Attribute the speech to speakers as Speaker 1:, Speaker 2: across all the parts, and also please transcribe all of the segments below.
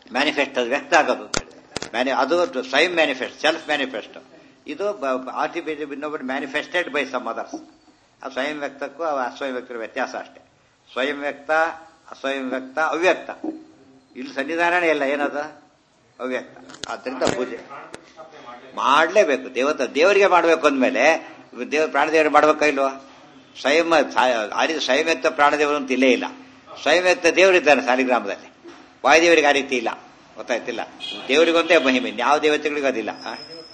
Speaker 1: Manifest ಅದು ವ್ಯಕ್ತ ಆಗೋದು ಅಂತ ಹೇಳಿದ್ರೆ. ಮ್ಯಾನಿ ಅದು ಸ್ವಯಂ ಮ್ಯಾನಿಫೆಸ್ಟ್ ಸೆಲ್ಫ್ ಮ್ಯಾನಿಫೆಸ್ಟ್ ಇದು ಆರ್ಟಿಫಿಷಿಯಲ್ ಇನ್ನೊಬ್ಬರು ಮ್ಯಾನಿಫೆಸ್ಟೆಡ್ ಬೈ ಸಮ್ ಅದರ್ಸ್ ಆ ಸ್ವಯಂ ವ್ಯಕ್ತಕ್ಕೂ ಆ ಅಸ್ವಯಂ ವ್ಯಕ್ತರ ವ್ಯತ್ಯಾಸ ಅಷ್ಟೇ ಸ್ವಯಂ ವ್ಯಕ್ತ ಅಸ್ವಯಂ ವ್ಯಕ್ತ ಅವ್ಯಕ್ತ ಇಲ್ಲಿ ಸನ್ನಿಧಾನನೇ ಇಲ್ಲ ಏನದು ಅವ್ಯಕ್ತ ಆದ್ದರಿಂದ ಪೂಜೆ ಮಾಡಲೇಬೇಕು ದೇವತ ದೇವರಿಗೆ ಮಾಡಬೇಕು ಅಂದಮೇಲೆ ದೇವ ಪ್ರಾಣದೇವರಿಗೆ ಮಾಡ್ಬೇಕಾ ಇಲ್ವಾ ಸ್ವಯಂ ಆರಿ ಸ್ವಯಂ ವ್ಯಕ್ತ ಪ್ರಾಣದೇವರು ಅಂತ ಇಲ್ಲೇ ಇಲ್ಲ ಸ್ವಯಂ ವ್ಯಕ್ತ ದೇವರಿದ್ದಾನೆ ಸಾಲಿಗ್ರಾಮದಲ್ಲಿ ವಾಯುದೇವರಿಗೆ ಆ ರೀತಿ ಇಲ್ಲ ಗೊತ್ತಾಯ್ತಿಲ್ಲ ದೇವರಿಗೊಂದೇ ಮಹಿಮೆ ಯಾವ ದೇವತೆಗಳಿಗೂ ಅದಿಲ್ಲ ಆ?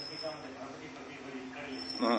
Speaker 1: ಹ್ಮ್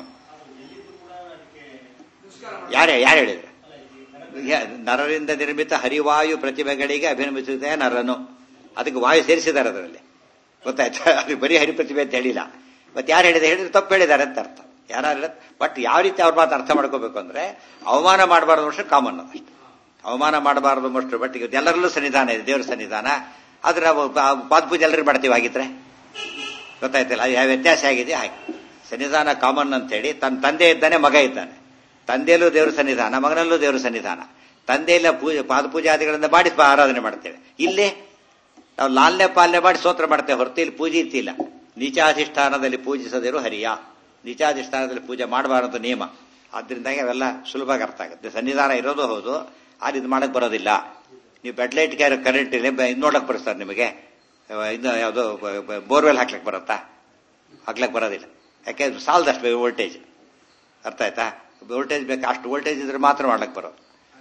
Speaker 1: ಯಾರೇ ಯಾರು ಹೇಳಿದ್ರು ಯ- ನರರಿಂದ ನಿರ್ಮಿತ ಹರಿವಾಯು ಪ್ರತಿಭೆಗಳಿಗೆ ಅಭಿನಮಿಸುತ್ತೆ ನರನು ಅದಕ್ಕೆ ವಾಯು ಸೇರಿಸಿದ್ದಾರೆ ಅದರಲ್ಲಿ ಗೊತ್ತಾಯ್ತಾ ಅದು ಬರೀ ಹರಿ ಪ್ರತಿಭೆ ಅಂತ ಹೇಳಿಲ್ಲ ಮತ್ತೆ ಯಾರು ಹೇಳಿದೆ ಹೇಳಿದ್ರೆ ತಪ್ಪು ಹೇಳಿದ್ದಾರೆ ಅಂತ ಅರ್ಥ ಯಾರು ಬಟ್ ಯಾವ ರೀತಿ ಅವ್ರ ಮಾತು ಅರ್ಥ ಮಾಡ್ಕೋಬೇಕು ಅಂದ್ರೆ ಅವಮಾನ ಮಾಡಬಾರ್ದು ಅಷ್ಟು ಕಾಮನ್ ಅದಷ್ಟು ಅವಮಾನ ಮಾಡಬಾರದು ಅಷ್ಟು ಬಟ್ ಈಗ ಎಲ್ಲರಲ್ಲೂ ಸನ್ನಿಧಾನ ಇದೆ ದೇವರ ಸನ್ನಿಧಾನ ಆದ್ರೆ ನಾವು ಪಾ- ಪಾದಪೂಜೆ ಎಲ್ಲರೂ ಮಾಡ್ತೀವಿ ಆಗಿದ್ರೆ ಗೊತ್ತಾಯ್ತಿಲ್ಲ ಅದು ಯಾವ ವ್ಯತ್ಯಾಸ ಆಗಿದೆ ಹಾಗೆ ಸನ್ನಿಧಾನ ಕಾಮನ್ ಅಂತೇಳಿ ತನ್ನ ತಂದೆ ಇದ್ದಾನೆ ಮಗ ಇದ್ದಾನೆ ತಂದೆಯಲ್ಲೂ ದೇವರ ಸನ್ನಿಧಾನ ಮಗನಲ್ಲೂ ದೇವರ ಸನ್ನಿಧಾನ ತಂದೆಯಲ್ಲ ಪೂಜೆ ಪಾದಪೂಜಾದಿಗಳಿಂದ ಮಾಡಿ ಪ- ಆರಾಧನೆ ಮಾಡ್ತೇವೆ ಇಲ್ಲಿ ನಾವು ಲಾಲ್ನೆ ಪಾಲನೆ ಮಾಡಿ ಸ್ತೋತ್ರ ಮಾಡ್ತೇವೆ ಹೊರತು ಇಲ್ಲಿ ಪೂಜೆ ಇತ್ತಿಲ್ಲ ನೀಚಾಧಿಷ್ಠಾನದಲ್ಲಿ ಪೂಜಿಸದಿರು ಹರಿಯ ನೀಚಾಧಿಷ್ಠಾನದಲ್ಲಿ ಪೂಜೆ ಮಾಡಬಾರದು ನಿಯಮ ಆದ್ರಿಂದಾಗಿ ಅವೆಲ್ಲ ಸುಲಭವಾಗಿ ಅರ್ಥ ಆಗುತ್ತೆ ಸನ್ನಿಧಾನ ಇರೋದು ಹೌದು ಆದ್ರೆ ಇದು ಮಾಡಕ್ ಬರೋದಿಲ್ಲ ನೀವು ಬೆಡ್ಲೈಟ್ ಕರೆಂಟ್ ಇಲ್ಲಿ ಇದು ನೋಡಕ್ ಬರುತ್ತಾರೆ ನಿಮಗೆ ಇದು ಯಾವುದು ಬೋರ್ವೆಲ್ ಹಾಕ್ಲಿಕ್ಕೆ ಬರುತ್ತಾ ಹಾಕ್ಲಕ್ ಬರೋದಿಲ್ಲ ಯಾಕೆ ಸಾಲದಷ್ಟು ಬೇಕು ವೋಲ್ಟೇಜ್ ಅರ್ಥ ಆಯ್ತಾ ವೋಲ್ಟೇಜ್ ಬೇಕು ಅಷ್ಟು ವೋಲ್ಟೇಜ್ ಇದ್ರೆ ಮಾತ್ರ ಮಾಡ್ಲಕ್ ಬರೋದು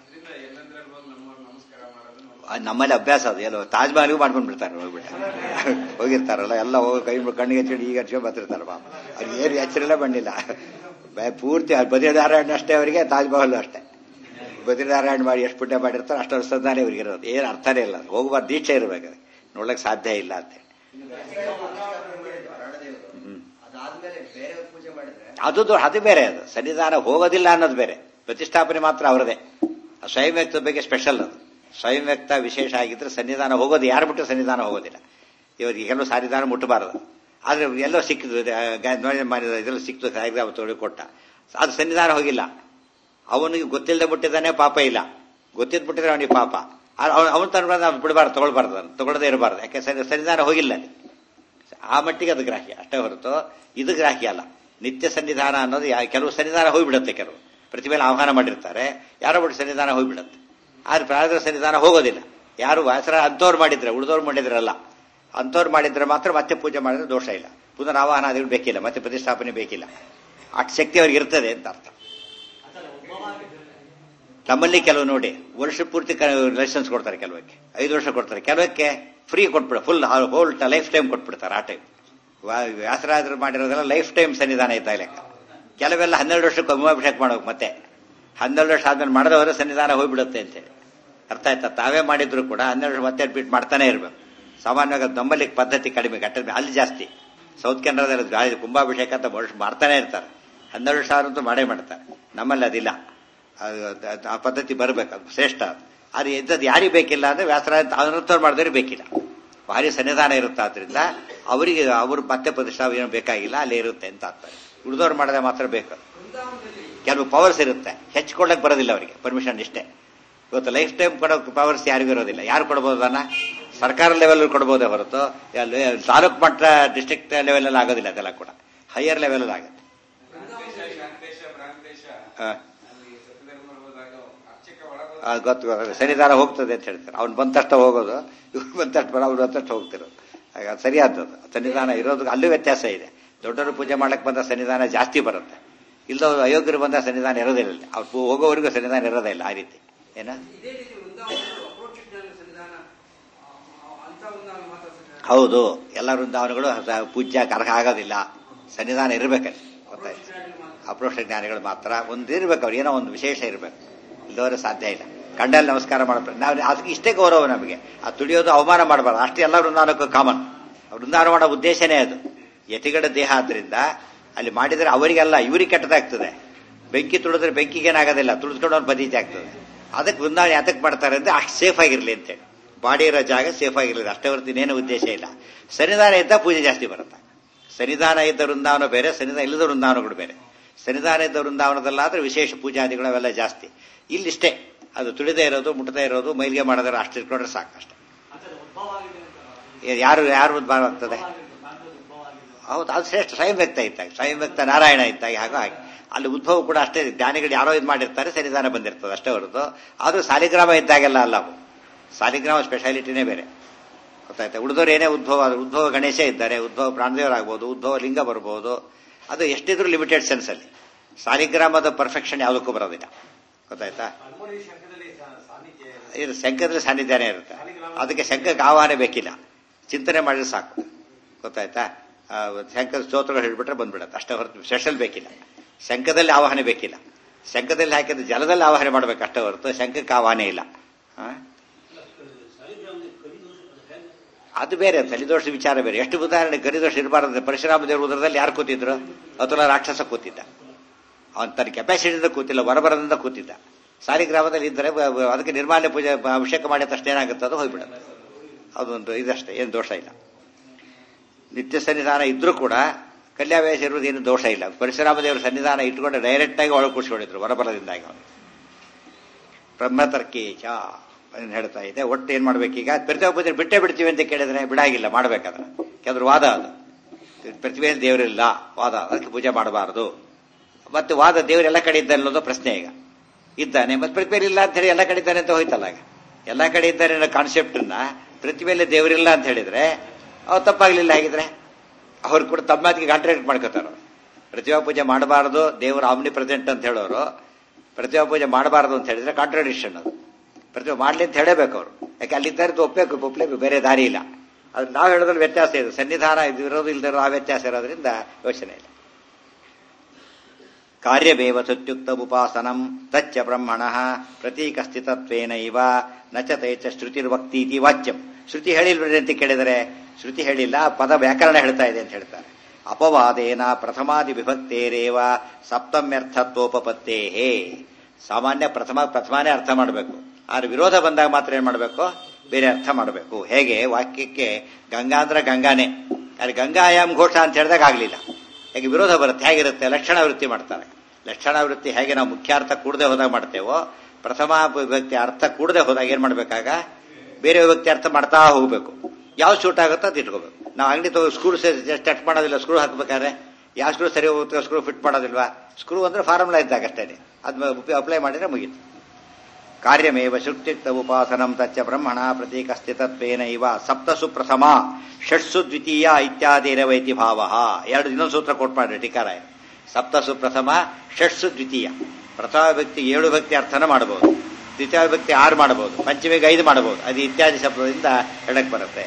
Speaker 1: ಆ, ನಮ್ಮಲ್ಲಿ ಅಭ್ಯಾಸ ಅದು ಎಲ್ಲೋ ತಾಜ್ ಮಹಲ್ಗೂ ಮಾಡ್ಕೊಂಡು ಬಿಡ್ತಾರೆ ಹೋಗ್ಬಿಟ್ಟು ಹೋಗಿರ್ತಾರಲ್ಲ ಎಲ್ಲ ಹೋಗಿ ಕೈ ಮುಗ್- ಕಣ್ಣಿಗೆ ಹಚ್ಚಿ ಈಗ ಹಚ್ಕೊಂಡು ಬರ್ತಿರ್ತಾರೆ ಪಾಪ ಅವ್ರು ಏನು ಎಚ್ಚರಿಲ್ಲ ಬಂದಿಲ್ಲ ಬ- ಪೂರ್ತಿ ಬದ್ರಿನಾರಾಯಣ ಅಷ್ಟೇ ಅವರಿಗೆ ತಾಜ್ ಮಹಲ್ ಅಷ್ಟೇ ಬದ್ರಿನಾರಾಯಣ ಮಾಡಿ ಎಷ್ಟು ಪುಣ್ಯ ಮಾಡಿರ್ತಾರೆ ಅಷ್ಟು ವರ್ಷದಾನೆ ಅವ್ರಿಗೆ ಇರೋದು ಏನು ಅರ್ಥನೇ ಇಲ್ಲ ಅದು. ಹೋಗ್ಬಾರ್ದು ದೀಕ್ಷೆ ಇರಬೇಕು ನೋಡ್ಲಿಕ್ಕೆ ಸಾಧ್ಯ ಇಲ್ಲ ಅಂತೇಳಿ ಹ್ಮ್
Speaker 2: ಅದಾದ್ಮೇಲೆ ಬೇರೆ ಪೂಜೆ ಮಾಡಿದ್ರೆ
Speaker 1: ಅದು ದೊ- ಅದು ಬೇರೆ ಅದು ಸನ್ನಿಧಾನ ಹೋಗೋದಿಲ್ಲ ಅನ್ನೋದು ಬೇರೆ ಪ್ರತಿಷ್ಠಾಪನೆ ಮಾತ್ರ ಅವರದೇ ಆ ಸ್ವಯಂ ವ್ಯಕ್ತದ ಬಗ್ಗೆ ಸ್ಪೆಷಲ್ ಅದು ಸ್ವಯಂ ವ್ಯಕ್ತ ವಿಶೇಷ ಆಗಿದ್ರೆ ಸನ್ನಿಧಾನ ಹೋಗೋದು ಯಾರು ಬಿಟ್ಟು ಸನ್ನಿಧಾನ ಹೋಗೋದಿಲ್ಲ ಇವರಿಗೆ ಕೆಲವು ಸನ್ನಿಧಾನ ಮುಟ್ಟಬಾರದು ಆದ್ರೆ ಎಲ್ಲೋ ಸಿಕ್ಕಿದ್ರು ಇದೆಲ್ಲ ಸಿಕ್ತು ಸಾಯಿಗ್ರಾಮ ತೊಳಿ ಕೊಟ್ಟ ಅದು ಸನ್ನಿಧಾನ ಹೋಗಿಲ್ಲ ಅವನಿಗೆ ಗೊತ್ತಿಲ್ಲದೆ ಮುಟ್ಟಿದ್ದಾನೆ ಪಾಪ ಇಲ್ಲ ಗೊತ್ತಿದ್ ಬಿಟ್ಟಿದ್ರೆ ಅವನಿಗೆ ಪಾಪ ಅವನು ತಂದ್ಬಾರ್ದು ಅವ್ನು ಬಿಡಬಾರ್ದು ತಗೊಳ್ಬಾರ್ದು ಅದನ್ನು ತಗೊಳ್ಳದೇ ಇರಬಾರ್ದು ಯಾಕೆ ಸನ್ನಿ- ಸನ್ನಿಧಾನ ಹೋಗಿಲ್ಲ ಅಲ್ಲಿ ಆ ಮಟ್ಟಿಗೆ ಅದು ಗ್ರಾಹ್ಯ ಅಷ್ಟೇ ಹೊರತು ಇದು ಗ್ರಾಹ್ಯ ಅಲ್ಲ ನಿತ್ಯ ಸನ್ನಿಧಾನ ಅನ್ನೋದು ಯಾ- ಕೆಲವು ಸನ್ನಿಧಾನ ಹೋಗ್ಬಿಡುತ್ತೆ ಕೆಲವು ಪ್ರತಿ ಮೇಲೆ ಆಹ್ವಾನ ಮಾಡಿರ್ತಾರೆ ಯಾರೋ ಬಿಟ್ಟು ಸನ್ನಿಧಾನ ಹೋಗ್ಬಿಡುತ್ತೆ ಆದ್ರೆ ಪ್ರಾಣದ ಸನ್ನಿಧಾನ ಹೋಗೋದಿಲ್ಲ ಯಾರು ವಾಸರ ಅಂಥವ್ರು ಮಾಡಿದ್ರೆ ಉಳಿದವ್ರು ಮಾಡಿದ್ರಲ್ಲ ಅಂಥವ್ರು ಮಾಡಿದ್ರೆ ಮಾತ್ರ ಮತ್ತೆ ಪೂಜೆ ಮಾಡಿದ್ರೆ ದೋಷ ಇಲ್ಲ ಪುನರ್ ಆಹ್ವಾನ ಅದ್ರ ಬೇಕಿಲ್ಲ ಮತ್ತೆ ಪ್ರತಿಷ್ಠಾಪನೆ ಬೇಕಿಲ್ಲ ಅಷ್ಟು ಶಕ್ತಿ ಅವ್ರಿಗೆ ಇರ್ತದೆ ಅಂತ ಅರ್ಥ ನಮ್ಮಲ್ಲಿ ಕೆಲವು ನೋಡಿ ವರ್ಷ ಪೂರ್ತಿ ಲೈಸೆನ್ಸ್ ಕೊಡ್ತಾರೆ ಕೆಲವಕ್ಕೆ ಐದು ವರ್ಷ ಕೊಡ್ತಾರೆ ಕೆಲವಕ್ಕೆ ಫ್ರೀ ಕೊಟ್ಬಿಡ ಫುಲ್ ಹೋಲ್ ಲೈಫ್ ಟೈಮ್ ಕೊಟ್ಬಿಡ್ತಾರೆ ಆ ಟೈಮ್ ವ್ಯಾಸರಾಜರು ಮಾಡಿರೋದೆಲ್ಲ ಲೈಫ್ ಟೈಮ್ ಸನ್ನಿಧಾನ ಇದ್ದ ಲೆಕ್ಕ ಕೆಲವೆಲ್ಲ ಹನ್ನೆರಡು ವರ್ಷಕ್ಕೆ ಅಭಿಷೇಕ ಮಾಡ್ಬೇಕು ಮತ್ತೆ ಹನ್ನೆರಡು ವರ್ಷ ಆದ್ಮೇಲೆ ಮಾಡದವರ ಸನ್ನಿಧಾನ ಹೋಗ್ಬಿಡುತ್ತೆ ಅಂತೇಳಿ ಅರ್ಥ ಆಯ್ತಾ ತಾವೇ ಮಾಡಿದ್ರು ಕೂಡ ಹನ್ನೆರಡು ವರ್ಷ ಮತ್ತೆ ರಿಪೀಟ್ ಮಾಡ್ತಾನೆ ಇರ್ಬೇಕು ಸಾಮಾನ್ಯವಾಗಿ ಅದು ನಮ್ಮಲ್ಲಿ ಪದ್ಧತಿ ಕಡಿಮೆ ಘಟ್ಟದ ಅಲ್ಲಿ ಜಾಸ್ತಿ ಸೌತ್ ಕೆನಡಾದಲ್ಲಿ ಗಾಳಿ ಕುಂಭಾಭಿಷೇಕ ಅಂತ ವರ್ಷ ಮಾಡ್ತಾನೆ ಇರ್ತಾರೆ ಹನ್ನೆರಡು ವರ್ಷ ಆದ್ರೂ ಮಾಡೇ ಮಾಡ್ತಾರೆ ನಮ್ಮಲ್ಲಿ ಅದಿಲ್ಲ ಅದು- ಅದು- ಆ ಪದ್ಧತಿ ಬರಬೇಕು ಅದು ಶ್ರೇಷ್ಠ ಅದು ಅದು ಇದ್ದದ್ದು ಯಾರಿಗೆ ಬೇಕಿಲ್ಲ ಅಂದ್ರೆ ವ್ಯಾಸರಾಜ ಅನಂತರ ಮಾಡಿದ್ರೆ ಬೇಕಿಲ್ಲ ಭಾರಿ ಸನ್ನಿಧಾನ ಇರುತ್ತೆ ಆದ್ರಿಂದ ಅವರಿಗೆ ಅವರು ಮತ್ತೆ ಪ್ರತಿಷ್ಠಾಪನೆ ಏನು ಬೇಕಾಗಿಲ್ಲ ಅಲ್ಲೇ ಇರುತ್ತೆ ಅಂತ ಆಗ್ತಾರೆ ಉಳಿದವ್ರು ಮಾಡಿದ್ರೆ ಮಾತ್ರ ಬೇಕು ಕೆಲವು ಪವರ್ಸ್ ಇರುತ್ತೆ ಹೆಚ್ಚಿಕೊಳ್ಳಕ್ ಬರೋದಿಲ್ಲ ಅವರಿಗೆ ಪರ್ಮಿಷನ್ ಇಷ್ಟೇ ಇವತ್ತು ಲೈಫ್ ಟೈಮ್ ಕೊಡೋ ಪವರ್ಸ್ ಯಾರಿಗೂ ಇರೋದಿಲ್ಲ ಯಾರು ಕೊಡ್ಬೋದು ಅದನ್ನ ಸರ್ಕಾರ ಲೆವೆಲ್ ಕೊಡ್ಬೋದೇ ಹೊರತು ಅಲ್ಲಿ ತಾಲೂಕ್ ಮಟ್ಟ ಡಿಸ್ಟ್ರಿಕ್ಟ್ ಲೆವೆಲ್ ಅಲ್ಲಿ ಆಗೋದಿಲ್ಲ ಅದೆಲ್ಲ ಕೂಡ ಹೈಯರ್ ಲೆವೆಲ್ ಅಲ್ಲಿ ಆಗುತ್ತೆ ಹಾ. ಆ, ಗೊತ್ತು ಗೊತ್ತು. ಸನ್ನಿಧಾನ ಹೋಗ್ತದೆ ಅಂತ ಹೇಳ್ತಾರೆ ಅವ್ನು ಬಂದ ತಕ್ಷಣ ಹೋಗೋದು ಇವ್ರು ಬಂದ ತಕ್ಷಣ ಬರೋ ಅವ್ರು ಬಂದ ತಕ್ಷಣ ಹೋಗ್ತಿರೋದು ಹಾಗೆ ಅದು ಸರಿಯಾದದ್ದು ಸನ್ನಿಧಾನ ಇರೋದು ಅಲ್ಲೂ ವ್ಯತ್ಯಾಸ ಇದೆ ದೊಡ್ಡವರು ಪೂಜೆ ಮಾಡಕ್ ಬಂದ ಸನ್ನಿಧಾನ ಜಾಸ್ತಿ ಬರುತ್ತೆ ಇಲ್ಲದವ್ರು ಅಯೋಗ್ಯರು ಬಂದ ಸನ್ನಿಧಾನ ಇರೋದಿಲ್ಲ ಅಲ್ಲಿ. ಅವ್ರು ಪೂ- ಹೋಗೋವರೆಗೂ ಸನ್ನಿಧಾನ ಇರೋದೇ ಇಲ್ಲ ಆ ರೀತಿ ಏನ
Speaker 2: ಇದೇ ರೀತಿ ವೃಂದಾವನಗಳು ಅಪ್ರೋಚ್ ಜ್ಞಾನ ಸನ್ನಿಧಾನ ಆ, ಆ, ಅಂತ ವೃಂದಾವನ ಮಾತ್ರ ಸನ್ನಿಧಾನ
Speaker 1: ಹೌದು ಎಲ್ಲ ವೃಂದಾವನಗಳು ಸ- ಪೂಜ್ಯ ಕರಹ ಆಗೋದಿಲ್ಲ ಸನ್ನಿಧಾನ ಇರಬೇಕಲ್ಲಿ ಗೊತ್ತಾಯ್ತು ಅಪ್ರೋಷ್ಟ ಜ್ಞಾನಿಗಳು ಮಾತ್ರ ಒಂದು ಇರ್ಬೇಕು ಅವ್ರು ಏನೋ ಒಂದು ವಿಶೇಷ ಇರಬೇಕು ಇಲ್ಲವರೆ ಸಾಧ್ಯ ಇಲ್ಲ ಕಂಡಲ್ಲಿ ನಮಸ್ಕಾರ ಮಾಡಬೇಕು ನಾವು ಅದಕ್ಕೆ ಇಷ್ಟೇ ಗೌರವ ನಮಗೆ ಆ ತುಳಿಯೋದು ಅವಮಾನ ಮಾಡಬಾರ್ದು ಅಷ್ಟೇ ಎಲ್ಲ ವೃಂದಾವನಕ್ಕೂ ಕಾಮನ್ ವೃಂದಾವನ ಮಾಡೋ ಉದ್ದೇಶನೇ ಅದು ಯತಿಗಡ ದೇಹ ಆದ್ರಿಂದ ಅಲ್ಲಿ ಮಾಡಿದ್ರೆ ಅವರಿಗೆಲ್ಲ ಇವರಿಗೆ ಕೆಟ್ಟದಾಗ್ತದೆ ಬೆಂಕಿ ತುಳಿದ್ರೆ ಬೆಂಕಿಗೆ ಏನಾಗೋದಿಲ್ಲ ತುಳಿದ್ಕೊಂಡು ಅವ್ರು ಬದೀತಿ ಆಗ್ತದೆ ಅದಕ್ಕೆ ವೃಂದಾವನ ಯಾತಕ್ಕೆ ಮಾಡ್ತಾರೆ ಅಂದ್ರೆ ಅಷ್ಟು ಸೇಫ್ ಆಗಿರ್ಲಿ ಅಂತೇಳಿ ಬಾಡಿ ಇರೋ ಜಾಗ ಸೇಫ್ ಆಗಿರ್ಲಿ ಅಷ್ಟೇ ಹೊರತು ಇನ್ನೇನು ಉದ್ದೇಶ ಇಲ್ಲ ಸನ್ನಿಧಾನ ಇದ್ದ ಪೂಜೆ ಜಾಸ್ತಿ ಬರುತ್ತೆ ಸನ್ನಿಧಾನ ಇದ್ದ ವೃಂದಾವನ ಬೇರೆ ಸನ್ನಿಧಾನ ಇಲ್ಲದ ವೃಂದಾವನಗಳು ಬೇರೆ ಸನ್ನಿಧಾನ ಇದ್ದ ವೃಂದಾವನದಲ್ಲಾದ್ರೆ ವಿಶೇಷ ಪೂಜಾದಿಗಳು ಅವೆಲ್ಲ ಜಾಸ್ತಿ ಇಲ್ಲಿಷ್ಟೇ ಅದು ತುಳಿದೇ ಇರೋದು ಮುಟ್ಟದೇ ಇರೋದು ಮೈಲಿಗೆ ಮಾಡೋದ್ರ ಅಷ್ಟು ಇಟ್ಕೊಂಡ್ರೆ ಸಾಕು ಅಷ್ಟೇ ಯಾರು ಯಾರು ಉದ್ಭವ ಆಗ್ತದೆ ಹೌದು ಅದು ಶ್ರೇಷ್ಠ ಸ್ವಯಂ ವ್ಯಕ್ತ ಇದ್ದಾಗ ಸ್ವಯಂ ವ್ಯಕ್ತ ನಾರಾಯಣ ಇದ್ದಾಗ ಹಾಗೋ ಹಾಗೆ ಅಲ್ಲಿ ಉದ್ಭವ ಕೂಡ ಅಷ್ಟೇ ಜ್ಞಾನಿಗಳು ಯಾರೋ ಇದು ಮಾಡಿರ್ತಾರೆ ಸನ್ನಿಧಾನ ಬಂದಿರ್ತದೆ ಅಷ್ಟೇ ಹೊರತು ಆದ್ರೂ ಸಾಲಿಗ್ರಾಮ ಇದ್ದಾಗೆಲ್ಲ ಅಲ್ಲ ಅವು ಸಾಲಿಗ್ರಾಮ ಸ್ಪೆಷಾಲಿಟಿನೇ ಬೇರೆ ಗೊತ್ತಾಯ್ತಾ ಉಳಿದವ್ರು ಏನೇ ಉದ್ಭವ ಆದ್ರೆ ಉದ್ಭವ ಗಣೇಶ ಇದ್ದಾರೆ ಉದ್ಭವ ಪ್ರಾಣದೇವರಾಗ್ಬೋದು ಉದ್ಭವ ಲಿಂಗ ಬರ್ಬೋದು ಅದು ಎಷ್ಟಿದ್ರು ಲಿಮಿಟೆಡ್ ಸೆನ್ಸ್ ಅಲ್ಲಿ ಸಾಲಿಗ್ರಾಮದ ಪರ್ಫೆಕ್ಷನ್ ಯಾವುದಕ್ಕೂ ಬರೋದಿಲ್ಲ ಗೊತ್ತಾಯ್ತಾ
Speaker 2: ಹನುಮನಿ ಶಂಕದಲ್ಲಿ ಸಾ- ಸಾನ್ನಿಧ್ಯ
Speaker 1: ಇದು ಶಂಕದಲ್ಲಿ ಸಾನ್ನಿಧ್ಯನೇ ಇರುತ್ತೆ ಅದಕ್ಕೆ ಶಂಕಕ್ಕೆ ಆಹ್ವಾನ ಬೇಕಿಲ್ಲ ಚಿಂತನೆ ಮಾಡಿದ್ರೆ ಸಾಕು ಗೊತ್ತಾಯ್ತಾ ಆ, ಶಂಕದ ಸ್ತೋತ್ರಗಳು ಹೇಳ್ಬಿಟ್ರೆ ಬಂದ್ಬಿಡತ್ತೆ ಅಷ್ಟೇ ಹೊರತು ಸ್ಪೆಷಲ್ ಬೇಕಿಲ್ಲ ಶಂಕದಲ್ಲಿ ಆವಾಹನೆ ಬೇಕಿಲ್ಲ ಶಂಕದಲ್ಲಿ ಹಾಕಿದ್ರೆ ಜಲದಲ್ಲಿ ಆವಾಹನೆ ಮಾಡ್ಬೇಕು ಅಷ್ಟೇ ಹೊರತು ಶಂಕಕ್ಕೆ ಆವಾಹನೆ ಇಲ್ಲ ಆ? ಅದು ಬೇರೆ ತಲಿದೋಷ ವಿಚಾರ ಬೇರೆ ಎಷ್ಟು ಉದಾಹರಣೆ ಗರಿದೋಷ ಇರಬಾರದು ಪರಶುರಾಮ ದೇವರ ಉದರದಲ್ಲಿ ಯಾರು ಕೂತಿದ್ರು ಅತುಲ ರಾಕ್ಷಸ ಕೂತಿದ್ದ ಅವನ್ ತನ್ನ ಕೆಪಾಸಿಟಿಯಿಂದ ಕೂತಿಲ್ಲ ಹೊರಬರದಿಂದ ಕೂತಿದ್ದ ಸಾಲಿಗ್ರಾಮದಲ್ಲಿ ಇದ್ದರೆ ಬ- ಬ- ಅದಕ್ಕೆ ನಿರ್ಮಾಲ್ಯ ಪೂಜೆ ಬ- ಅಭಿಷೇಕ ಮಾಡಿದ ತಕ್ಷಣ ಏನಾಗುತ್ತೆ ಅದು ಹೋಗ್ಬಿಡುತ್ತೆ ಅದೊಂದು ಇದಷ್ಟೇ ಏನು ದೋಷ ಇಲ್ಲ ನಿತ್ಯ ಸನ್ನಿಧಾನ ಇದ್ರೂ ಕೂಡ ಕಲ್ಯಾವೇಶ ಇರುವುದು ಏನು ದೋಷ ಇಲ್ಲ ಪರಶುರಾಮ ದೇವರ ಸನ್ನಿಧಾನ ಇಟ್ಕೊಂಡು ಡೈರೆಕ್ಟ್ ಆಗಿ ಒಳಗೆ ಕೂಡಿಸ್ಕೊಂಡಿದ್ರು ಹೊರಬರದಿಂದಾಗಿ ಅವನು ಬ್ರಹ್ಮತರ್ಕೇಚ ಅದನ್ನ ಹೇಳ್ತಾ ಇದೆ ಒಟ್ಟು ಏನ್ ಮಾಡ್ಬೇಕೀಗ ಪ್ರತಿಭಾ ಪೂಜೆ ಬಿಟ್ಟೇ ಬಿಡ್ತೀವಿ ಅಂತ ಕೇಳಿದ್ರೆ ಬಿಡಾಗಿಲ್ಲ ಮಾಡ್ಬೇಕಾದ್ರೆ ಯಾಕಂದ್ರೆ ವಾದ ಅದು ಪ್ರತಿಭೆಯಲ್ಲಿ ದೇವರಿಲ್ಲ ವಾದ ಅದಕ್ಕೆ ಪೂಜೆ ಮಾಡಬಾರದು ಮತ್ತೆ ವಾದ ದೇವರು ಎಲ್ಲ ಕಡೆ ಇದ್ದಾನೆ ಅನ್ನೋದು ಪ್ರಶ್ನೆ ಈಗ ಇದ್ದಾನೆ ಮತ್ತೆ ಪ್ರತಿಭೆಯಲ್ಲಿ ಇಲ್ಲ ಅಂತ ಹೇಳಿ ಎಲ್ಲ ಕಡೆ ಇದ್ದಾನೆ ಅಂತ ಹೋಯ್ತಲ್ಲ ಈಗ ಎಲ್ಲ ಕಡೆ ಇದ್ದಾನೆ ಅನ್ನೋ ಕಾನ್ಸೆಪ್ಟ್ ಅನ್ನ ಪ್ರತಿಭೆಯಲ್ಲಿ ದೇವರಿಲ್ಲ ಅಂತ ಹೇಳಿದ್ರೆ ಅವ್ರು ತಪ್ಪಾಗ್ಲಿಲ್ಲ ಹಾಗಿದ್ರೆ ಅವ್ರು ಕೂಡ ತಮ್ಮ ಮಾತಿಗೆ ಕಾಂಟ್ರಾಕ್ಟ್ ಮಾಡ್ಕೋತಾರ ಪ್ರತಿಭಾ ಪೂಜೆ ಮಾಡಬಾರದು ದೇವರು ಆಮ್ನಿ ಪ್ರೆಸೆಂಟ್ ಅಂತ ಹೇಳೋರು ಪ್ರತಿಭಾ ಪೂಜೆ ಮಾಡಬಾರದು ಅಂತ ಹೇಳಿದ್ರೆ ಕಾಂಟ್ರಡಿಕ್ಷನ್ ಅದು ಪ್ರತಿಭಾ ಮಾಡ್ಲಿ ಅಂತ ಹೇಳಬೇಕು ಅವರು ಯಾಕೆ ಅಲ್ಲಿದ್ದಾರೆ ಒಪ್ಪಬೇಕು ಒಪ್ಪಲೇಬೇಕು ಬೇರೆ ದಾರಿ ಇಲ್ಲ ಅದು ನಾವು ಹೇಳೋದ್ರಲ್ಲಿ ವ್ಯತ್ಯಾಸ ಇದೆ ಸನ್ನಿಧಾನ ಇದು ಇರೋದು ಇಲ್ದಿರೋ ಆ ವ್ಯತ್ಯಾಸ ಇರೋದ್ರಿಂದ ಯೋಚನೆ ಇಲ್ಲ ಕಾರ್ಯಮೇವ ಸತ್ಯುಕ್ತ ಉಪಾಸನಂ ತಚ್ಚ ಬ್ರಹ್ಮಣ ಪ್ರತೀಕ ಸ್ಥಿತತ್ವೇನೈವ ನಚ ತೈಚ ಶ್ರುತಿರ್ವಕ್ತೀತಿ ವಾಚ್ಯಂ ಶ್ರುತಿ ಹೇಳಿಲ್ರಿ ಅಂತ ಕೇಳಿದರೆ ಶ್ರುತಿ ಹೇಳಿಲ್ಲ ಪದ ವ್ಯಾಕರಣ ಹೇಳ್ತಾ ಇದೆ ಅಂತ ಹೇಳ್ತಾರೆ ಅಪವಾದೇನ ಪ್ರಥಮಾದಿ ವಿಭಕ್ತೇರೇವ ಸಪ್ತಮ್ಯರ್ಥತ್ವೋಪತ್ತೇ ಸಾಮಾನ್ಯ ಪ್ರಥಮ ಪ್ರಥಮಾನೇ ಅರ್ಥ ಮಾಡಬೇಕು ಆದ್ರೆ ವಿರೋಧ ಬಂದಾಗ ಮಾತ್ರ ಏನ್ ಮಾಡಬೇಕು ಬೇರೆ ಅರ್ಥ ಮಾಡಬೇಕು ಹೇಗೆ ವಾಕ್ಯಕ್ಕೆ ಗಂಗಾ ಅಂದ್ರೆ ಗಂಗಾನೇ ಅಲ್ಲಿ ಗಂಗಾಯಾಮ್ ಘೋಷ ಅಂತ ಹೇಳಿದಾಗ ಆಗ್ಲಿಲ್ಲ ಹೇಗೆ ವಿರೋಧ ಬರುತ್ತೆ ಹೇಗಿರುತ್ತೆ ಲಕ್ಷಣ ವೃತ್ತಿ ಮಾಡ್ತಾರೆ ಲಕ್ಷಣ ವೃತ್ತಿ ಹೇಗೆ ನಾವು ಮುಖ್ಯಾರ್ಥ ಕೂಡದೆ ಹೋದಾಗ ಮಾಡ್ತೇವೋ ಪ್ರಥಮ ವಿಭಕ್ತಿ ಅರ್ಥ ಕೂಡದೆ ಹೋದಾಗ ಏನ್ ಮಾಡ್ಬೇಕಾಗ ಬೇರೆ ವಿಭಕ್ತಿ ಅರ್ಥ ಮಾಡ್ತಾ ಹೋಗ್ಬೇಕು ಯಾವ್ದು ಸೂಟ್ ಆಗುತ್ತೋ ಅದು ಇಟ್ಕೋಬೇಕು ನಾವು ಅಂಗಡಿ ತಗೋ ಸ್ಕ್ರೂ ಟಚ್ ಮಾಡೋದಿಲ್ಲ ಸ್ಕ್ರೂ ಹಾಕ್ಬೇಕಾದ್ರೆ ಯಾವ ಸ್ಕ್ರೂ ಸರಿ ಹೋಗುತ್ತೆ ಸ್ಕ್ರೂ ಫಿಟ್ ಮಾಡೋದಿಲ್ವಾ ಸ್ಕ್ರೂ ಅಂದ್ರೆ ಫಾರ್ಮುಲಾ ಇದ್ದಾಗ ಅಷ್ಟೇ ಅದು ಅಪ್ಲೈ ಮಾಡಿದ್ರೆ ಮುಗೀತು ಕಾರ್ಯಮೇವ ಶುಕ್ತಿಕ್ತ ಉಪಾಸನಂ ತಚ್ಚ ಬ್ರಹ್ಮಣ ಪ್ರತೀಕ ಸ್ಥಿತತ್ವೇನ ಇವ ಸಪ್ತಸು ಪ್ರಥಮ ಷಟ್ಸು ದ್ವಿತೀಯ ಇತ್ಯಾದಿರವೈತಿ ಭಾವ ಎರಡು ಇನ್ನೊಂದು ಸೂತ್ರ ಕೊಟ್ ಮಾಡ್ರಿ ಟೀಕಾರ ಸಪ್ತಸು ಪ್ರಥಮ ಷಟ್ಸು ದ್ವಿತೀಯ ಪ್ರಥಮ ವ್ಯಕ್ತಿ ಏಳು ಭಕ್ತಿ ಅರ್ಥನ ಮಾಡಬಹುದು ದ್ವಿತೀಯ ವ್ಯಕ್ತಿ ಆರು ಮಾಡಬಹುದು ಪಂಚಮಿಗೆ ಐದು ಮಾಡಬಹುದು ಅದು ಇತ್ಯಾದಿ ಶಬ್ದದಿಂದ ಹೇಳಕ್ ಬರುತ್ತೆ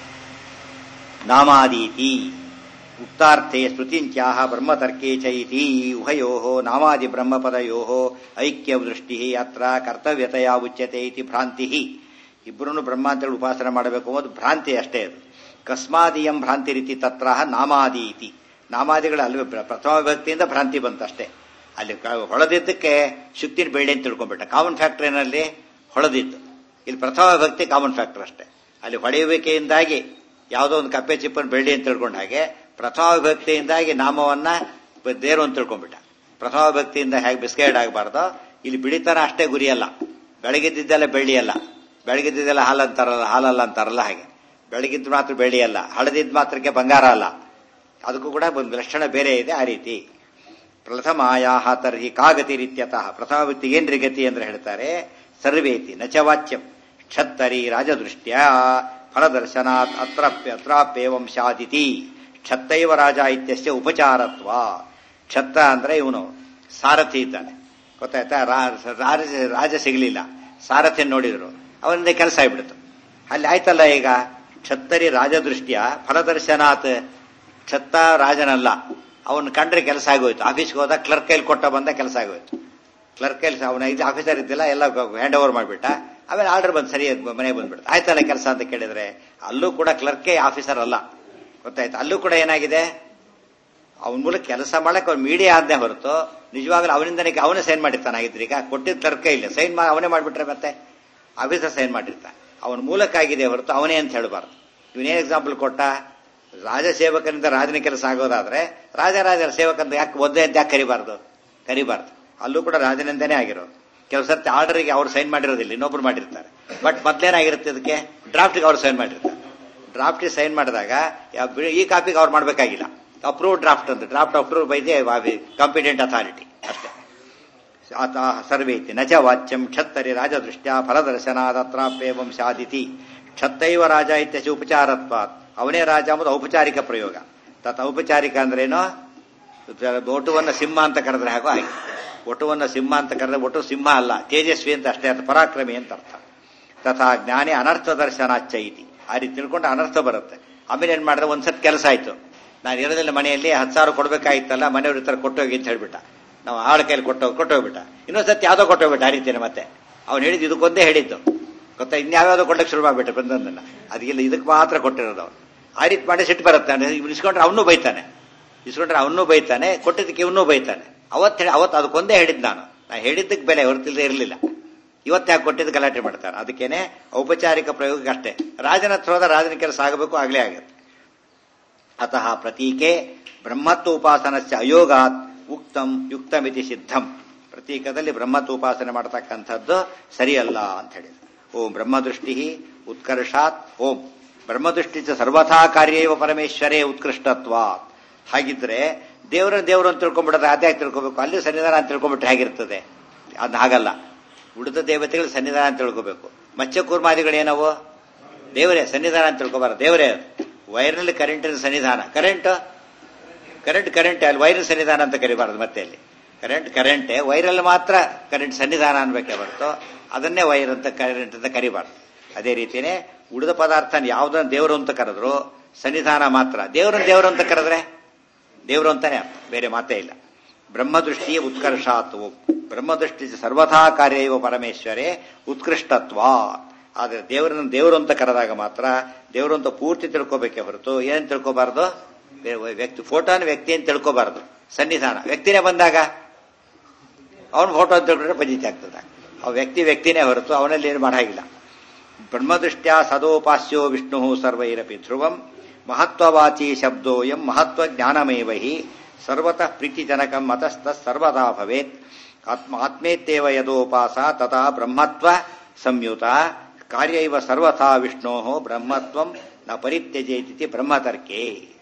Speaker 1: ನಾಮಾದೀತಿ ಉಕ್ತಾರ್ಥೆ ಸ್ಮೃತಿಂಚಾಹ ಬ್ರಹ್ಮತರ್ಕೆ ಚೈತಿ ಉಭಯೋ ನಾಮಾದಿ ಬ್ರಹ್ಮಪದಯೋ ಐಕ್ಯ ದೃಷ್ಟಿ ಅತ್ರ ಕರ್ತವ್ಯತೆಯ ಉಚ್ಯತೆ ಇತಿ ಭ್ರಾಂತಿ ಇಬ್ಬರನ್ನು ಬ್ರಹ್ಮ ಅಂತೇಳಿ ಉಪಾಸನೆ ಮಾಡಬೇಕು ಅನ್ನೋದು ಭ್ರಾಂತಿ ಅಷ್ಟೇ ಅದು ಕಸ್ಮಾದಿಯಂ ಭ್ರಾಂತಿ ರೀತಿ ತತ್ರ ನಾಮಾದಿ ಇತಿ ನಾಮಾದಿಗಳು ಅಲ್ಲಿ ಪ್ರಥಮ ವ್ಯಕ್ತಿಯಿಂದ ಭ್ರಾಂತಿ ಬಂತಷ್ಟೇ ಅಲ್ಲಿ ಕ- ಹೊಳೆದಿದ್ದಕ್ಕೆ ಶುಕ್ತಿನ ಬೇಳೆ ಅಂತ ತಿಳ್ಕೊಂಡ್ಬಿಟ್ಟ ಕಾಮನ್ ಫ್ಯಾಕ್ಟರ್ ಏನಲ್ಲಿ ಹೊಳೆದಿತ್ತು ಇಲ್ಲಿ ಪ್ರಥಮ ಭಕ್ತಿ ಕಾಮನ್ ಫ್ಯಾಕ್ಟರ್ ಅಷ್ಟೇ ಅಲ್ಲಿ ಹೊಳೆಯುವಿಕೆಯಿಂದಾಗಿ ಯಾವುದೋ ಒಂದು ಕಪ್ಪೆ ಚಿಪ್ಪನ್ ಬೆಳ್ಳಿ ಅಂತ ತಿಳ್ಕೊಂಡ ಹಾಗೆ ಪ್ರಥಮ ವಿಭಕ್ತಿಯಿಂದಾಗಿ ನಾಮವನ್ನ ದೇವರು ಅಂತ ತಿಳ್ಕೊಂಡ್ಬಿಟ್ಟ ಪ್ರಥಮ ವಿಭಕ್ತಿಯಿಂದ ಹೇಗೆ ಬಿಸ್ಕೆಟ್ ಆಗಬಾರ್ದೋ ಇಲ್ಲಿ ಬಿಡಿತನ ಅಷ್ಟೇ ಗುರಿ ಅಲ್ಲ ಬೆಳಗಿದ್ದೆಲ್ಲ ಬೆಳ್ಳಿ ಅಲ್ಲ ಬೆಳಗಿದ್ದೆಲ್ಲ ಹಾಲು ಅಂತಾರಲ್ಲ ಹಾಲಲ್ಲ ಅಂತಾರಲ್ಲ ಹಾಗೆ ಬೆಳಗಿದ್ದು ಮಾತ್ರ ಬೆಳ್ಳಿ ಅಲ್ಲ ಹಳದಿದ್ ಮಾತ್ರಕ್ಕೆ ಬಂಗಾರ ಅಲ್ಲ ಅದಕ್ಕೂ ಕೂಡ ಒಂದು ಲಕ್ಷಣ ಬೇರೆ ಇದೆ ಆ ರೀತಿ ಪ್ರಥಮಾಯಾಹ ತರ್ಹಿ ಕಾಗತಿ ರೀತ್ಯತಃ ಪ್ರಥಮ ವ್ಯಕ್ತಿ ಏನ್ರಿ ಗತಿ ಅಂದ್ರೆ ಹೇಳ್ತಾರೆ ಸರ್ವೇತಿ ನಚವಾಚ್ಯಂ ಕ್ಷತ್ತರಿ ರಾಜದೃಷ್ಟ್ಯ ಫಲದರ್ಶನಾತ್ ಅತ್ರಾಪ್ಯ ಅತ್ರಾಪ್ಯೇವಂ ಶಾದಿತಿ ಕ್ಷತ್ತೈವ ರಾಜ ಇತ್ಯಸ್ಯ ಉಪಚಾರತ್ವ ಕ್ಷತ್ತ ಅಂದ್ರೆ ಇವನು ಸಾರಥಿ ಇದ್ದಾನೆ ಗೊತ್ತಾಯ್ತಾ ರಾ- ರಾಜ ರಾಜ ಸಿಗಲಿಲ್ಲ ಸಾರಥಿಯನ್ನು ನೋಡಿದ್ರು ಅವನಿಂದ ಕೆಲಸ ಆಗ್ಬಿಡ್ತು ಅಲ್ಲಿ ಆಯ್ತಲ್ಲ ಈಗ ಕ್ಷತ್ತರಿ ರಾಜದೃಷ್ಟ್ಯ ಫಲದರ್ಶನಾತ್ ಕ್ಷತ್ತ ರಾಜನಲ್ಲ ಅವನು ಕಂಡ್ರೆ ಕೆಲಸ ಆಗೋಯ್ತು ಆಫೀಸ್ಗೆ ಹೋದ ಕ್ಲರ್ಕ್ ಕೈಲಿ ಕೊಟ್ಟ ಬಂದ ಕೆಲಸ ಆಗೋಯ್ತು ಕ್ಲರ್ಕ್ ಕೈಲಿ ಅವನ ಇದು ಆಫೀಸರ್ ಇದ್ದಿಲ್ಲ ಎಲ್ಲ ಹ್ಯಾಂಡ್ ಓವರ್ ಮಾಡಿಬಿಟ್ಟ ಆಮೇಲೆ ಆರ್ಡರ್ ಬಂದು ಸರಿ ಮನೆಗೆ ಬಂದ್ಬಿಡ್ತು ಆಯ್ತಲ್ಲ ಕೆಲಸ ಅಂತ ಕೇಳಿದ್ರೆ ಅಲ್ಲೂ ಕೂಡ ಕ್ಲರ್ಕೇ ಆಫೀಸರ್ ಅಲ್ಲ ಗೊತ್ತಾಯ್ತು ಅಲ್ಲೂ ಕೂಡ ಏನಾಗಿದೆ ಅವನ ಮೂಲಕ ಕೆಲಸ ಮಾಡಕ್ಕೆ ಅವ್ನು ಮೀಡಿಯಾ ಆದ್ನೇ ಹೊರತು ನಿಜವಾಗ್ಲೂ ಅವನಿಂದನೇ ಅವನೇ ಸೈನ್ ಮಾಡಿರ್ತಾನೆ ಆಗಿದ್ರೆ ಈಗ ಕೊಟ್ಟಿದ್ದ ಕ್ಲರ್ಕೇ ಇಲ್ಲ ಸೈನ್ ಮಾಡಿ ಅವನೇ ಮಾಡಿಬಿಟ್ರೆ ಮತ್ತೆ ಆಫೀಸರ್ ಸೈನ್ ಮಾಡಿರ್ತಾನೆ ಅವನ ಮೂಲಕ ಆಗಿದೆ ಹೊರತು ಅವನೇ ಅಂತ ಹೇಳಬಾರ್ದು ಇವನೇನ್ ಎಕ್ಸಾಂಪಲ್ ಕೊಟ್ಟ ರಾಜ ಸೇವಕನಿಂದ ರಾಜನ ಕೆಲಸ ಆಗೋದಾದ್ರೆ ರಾಜರಾಜರ ಸೇವಕಂತ ಯಾಕೆ ಒದ್ದೆ ಅಂತ ಯಾಕೆ ಕರಿಬಾರ್ದು ಕರಿಬಾರ್ದು ಅಲ್ಲೂ ಕೂಡ ರಾಜನಿಂದನೇ ಆಗಿರೋದು ಕೆಲವು ಸರ್ತಿ ಆರ್ಡರ್ಗೆ ಅವ್ರು ಸೈನ್ ಮಾಡಿರೋದಿಲ್ಲ ಇನ್ನೊಬ್ರು ಮಾಡಿರ್ತಾರೆ ಬಟ್ ಮೊದ್ಲೇನಾಗಿರುತ್ತೆ ಅದಕ್ಕೆ ಡ್ರಾಫ್ಟ್ಗೆ ಅವ್ರು ಸೈನ್ ಮಾಡಿರ್ತಾರೆ ಡ್ರಾಫ್ಟ್ ಸೈನ್ ಮಾಡಿದಾಗ ಯಾವ- ಈ ಕಾಪಿಗೆ ಅವ್ರು ಮಾಡಬೇಕಾಗಿಲ್ಲ ಅಪ್ರೂವ್ ಡ್ರಾಫ್ಟ್ ಅಂತ draft approve by the competent authority ಅಷ್ಟೇ ಆತ ಸರ್ವೇತಿ ನ ಚ ವಾಚ್ಯಂ ಕ್ಷತ್ತರಿ ರಾಜದೃಷ್ಟ್ಯ ಫಲದರ್ಶನಾದತ್ರಾಪ್ಯೇವಂ ಸಾಧಿತಿ ಕ್ಷತ್ತೈವ ರಾಜ ಇತ್ಯಸ ಉಪಚಾರತ್ವಾತ್ ಅವನೇ ರಾಜ ಎಂಬುದು ಔಪಚಾರಿಕ ಪ್ರಯೋಗ ತತ್ ಔಪಚಾರಿಕ ಅಂದ್ರೇನು ಒಟುವನ್ನ ಸಿಂಹ ಅಂತ ಕರೆದ್ರೆ ಹಾಗೋ ಹಾಗೆ ಒಟುವನ್ನ ಸಿಂಹ ಅಂತ ಕರೆದ್ರೆ ಒಟ್ಟು ಸಿಂಹ ಅಲ್ಲ ತೇಜಸ್ವಿ ಅಂತ ಅಷ್ಟೇ ಅರ್ಥ ಪರಾಕ್ರಮಿ ಅಂತ ಅರ್ಥ ತಥಾ ಜ್ಞಾನಿ ಅನರ್ಥ ದರ್ಶನಾಚ್ಚ ಇತಿ ಆ ರೀತಿ ತಿಳ್ಕೊಂಡು ಅನರ್ಥ ಬರುತ್ತೆ ಆಮೇಲೆ ಏನ್ ಮಾಡಿದ್ರೆ ಒಂದ್ಸತ್ ಕೆಲಸ ಆಯ್ತು ನಾನು ಇರೋದಿಲ್ಲ ಮನೆಯಲ್ಲಿ ಹತ್ತು ಸಾವಿರ ಕೊಡ್ಬೇಕಾಗಿತ್ತಲ್ಲ ಮನೆಯವ್ರ ಹತ್ರ ಕೊಟ್ಟೋಗಿ ಅಂತ ಹೇಳ್ಬಿಟ್ಟ ನಾವು ಆಳ ಕೈಲಿ ಕೊಟ್ಟೋ ಕೊಟ್ಟೋಗ್ಬಿಟ್ಟ ಇನ್ನೊಂದ್ಸತಿ ಯಾವ್ದೋ ಕೊಟ್ಟೋಗ್ಬಿಟ್ಟ ಆ ರೀತಿನೇ ಮತ್ತೆ ಅವ್ನು ಹೇಳಿದ್ದು ಇದಕ್ಕೊಂದೇ ಹೇಳಿದ್ದು ಗೊತ್ತಾ ಇನ್ಯಾವ್ಯಾವ್ದೋ ಕೊಟ್ಟಕ್ಕೆ ಶುರು ಮಾಡ್ಬಿಟ್ಟೆ ಬಂದನ್ನ ಅದಕ್ಕಿಲ್ಲ ಇದಕ್ಕೆ ಮಾತ್ರ ಕೊಟ್ಟಿರೋದು ಅವನು ಆ ರೀತಿ ಮಾಡಿ ಸಿಟ್ಟು ಬರುತ್ತೆ ಅವ್ನು ಇಸ್ಕೊಂಡ್ರೆ ಅವನು ಬೈತಾನೆ ಇಸ್ಕೊಂಡ್ರೆ ಅವನು ಬೈತಾನೆ ಕೊಟ್ಟಿದ್ದಕ್ಕೆ ಇವನು ಬೈತಾನೆ ಅವತ್ತು ಹೇಳಿ ಅವತ್ತು ಅದಕ್ಕೊಂದೇ ಹೇಳಿದ್ದು ನಾನು ನಾ ಹೇಳಿದ್ದಕ್ಕೆ ಬೆಲೆ ಹೊರತಿಲ್ಲದೆ ಇರಲಿಲ್ಲ ಇವತ್ತು ಯಾಕೆ ಕೊಟ್ಟಿದ್ದು ಗಲಾಟೆ ಮಾಡ್ತಾನೆ ಅದಕ್ಕೇನೆ ಔಪಚಾರಿಕ ಪ್ರಯೋಗಕ್ಕೆ ಅಷ್ಟೇ ರಾಜನ ಹತ್ರ ಹೋದ ರಾಜನ ಕೆಲಸ ಆಗಬೇಕು ಆಗಲೇ ಆಗುತ್ತೆ ಅತಃ ಪ್ರತೀಕೆ ಬ್ರಹ್ಮತ್ವ ಉಪಾಸನಸ್ಯ ಅಯೋಗಾತ್ ಉಕ್ತಂ ಯುಕ್ತಮಿತಿ ಸಿದ್ಧಂ ಪ್ರತೀಕದಲ್ಲಿ ಬ್ರಹ್ಮತ್ವ ಉಪಾಸನೆ ಮಾಡತಕ್ಕಂಥದ್ದು ಸರಿಯಲ್ಲ ಅಂತ ಹೇಳಿದ್ರು ಓಂ ಬ್ರಹ್ಮದೃಷ್ಟಿ ಉತ್ಕರ್ಷಾತ್ ಓಂ ಬ್ರಹ್ಮದೃಷ್ಟಿ ಚ ಸರ್ವಥಾ ಕಾರ್ಯವ ಪರಮೇಶ್ವರೇ ಉತ್ಕೃಷ್ಟತ್ವ ಹಾಗಿದ್ರೆ ದೇವರ ದೇವರು ಅಂತ ತಿಳ್ಕೊಂಡ್ಬಿಡೋದು ಅದೇ ತಿಳ್ಕೊಬೇಕು ಅಲ್ಲಿ ಸನ್ನಿಧಾನ ಅಂತ ತಿಳ್ಕೊಂಡ್ಬಿಟ್ರೆ ಹೇಗಿರ್ತದೆ ಅದು ಹಾಗಲ್ಲ ಉಳಿದ ದೇವತೆಗಳು ಸನ್ನಿಧಾನ ಅಂತ ತಿಳ್ಕೋಬೇಕು ಮತ್ಸ್ಯಕೂರ್ಮಾದಿಗಳೇನವು ದೇವರೇ ಸನ್ನಿಧಾನ ಅಂತ ತಿಳ್ಕೊಬಾರ್ದು ದೇವರೇ ಅದು ವೈರ್ನಲ್ಲಿ ಕರೆಂಟಿನ ಸನ್ನಿಧಾನ ಕರೆಂಟ್ ಕರೆಂಟ್ ಕರೆಂಟ್ ಅಲ್ಲಿ ವೈರ್ ಸನ್ನಿಧಾನ ಅಂತ ಕರಿಬಾರದು ಮತ್ತೆ ಅಲ್ಲಿ ಕರೆಂಟ್ ಕರೆಂಟೇ ವೈರಲ್ಲಿ ಮಾತ್ರ ಕರೆಂಟ್ ಸನ್ನಿಧಾನ ಅನ್ಬೇಕೆ ಹೊರತು ಅದನ್ನೇ ವೈರ್ ಅಂತ ಕರೆಂಟ್ ಅಂತ ಕರಿಬಾರ್ದು ಅದೇ ರೀತಿನೇ ಉಳಿದ ಪದಾರ್ಥ ಯಾವುದನ್ನ ದೇವರು ಅಂತ ಕರೆದ್ರು ಸನ್ನಿಧಾನ ಮಾತ್ರ ದೇವರನ್ನ ದೇವರು ಅಂತ ಕರೆದ್ರೆ ದೇವರು ಅಂತಾನೆ ಅರ್ಥ ಬೇರೆ ಮಾತೇ ಇಲ್ಲ ಬ್ರಹ್ಮದೃಷ್ಟಿಯ ಉತ್ಕರ್ಷಾತ್ವ ಬ್ರಹ್ಮದೃಷ್ಟಿ ಸರ್ವಥಾ ಕಾರ್ಯ ಇವ ಪರಮೇಶ್ವರೇ ಉತ್ಕೃಷ್ಟತ್ವ ಆದ್ರೆ ದೇವರನ್ನ ದೇವರು ಅಂತ ಕರೆದಾಗ ಮಾತ್ರ ದೇವರು ಅಂತ ಪೂರ್ತಿ ತಿಳ್ಕೋಬೇಕೆ ಹೊರತು ಏನ್ ತಿಳ್ಕೋಬಾರ್ದು ಬೇರೆ ವ್ಯಕ್ತಿ ಫೋಟೋನ ವ್ಯಕ್ತಿ ಅಂತ ತಿಳ್ಕೋಬಾರ್ದು ಸನ್ನಿಧಾನ ವ್ಯಕ್ತಿನೇ ಬಂದಾಗ ಅವನ ಫೋಟೋ ಅಂತ ತಿಳ್ಕೊಂಡ್ರೆ ಪಂಜಿತಿ ಆಗ್ತದ ಆ ವ್ಯಕ್ತಿ ವ್ಯಕ್ತಿನೇ ಹೊರತು ಅವನಲ್ಲಿ ಏನು ಮಾಡಾಗಿಲ್ಲ ಬ್ರಹ್ಮದೃಷ್ಟ್ಯಾ ಸದೋಪಾಸ್ಯೋ ವಿಷ್ಣು ಸರ್ವೈರಪಿ ಧ್ರುವಂ ಮಹತ್ವವಾಚಿ ಶಬ್ದೋಯಂ ಮಹತ್ವ ಜ್ಞಾನಮೇವ ಹಿ ಸರ್ವತಃ ಪ್ರೀತಿಜನಕಂ ಮತಸ್ಥ ಸರ್ವದಾ ಭವೇತ್ ಆತ್ಮ ಆತ್ಮೇತ್ಯೇವ ಯದೋಪಾಸ ತಥಾ ಬ್ರಹ್ಮತ್ವ ಸಂಯುತ ಕಾರ್ಯ ಇವ ಸರ್ವಥಾ ವಿಷ್ಣೋ ಬ್ರಹ್ಮತ್ವಂ ನ ಪರಿತ್ಯಜೇತಿ ಬ್ರಹ್ಮತರ್ಕೆ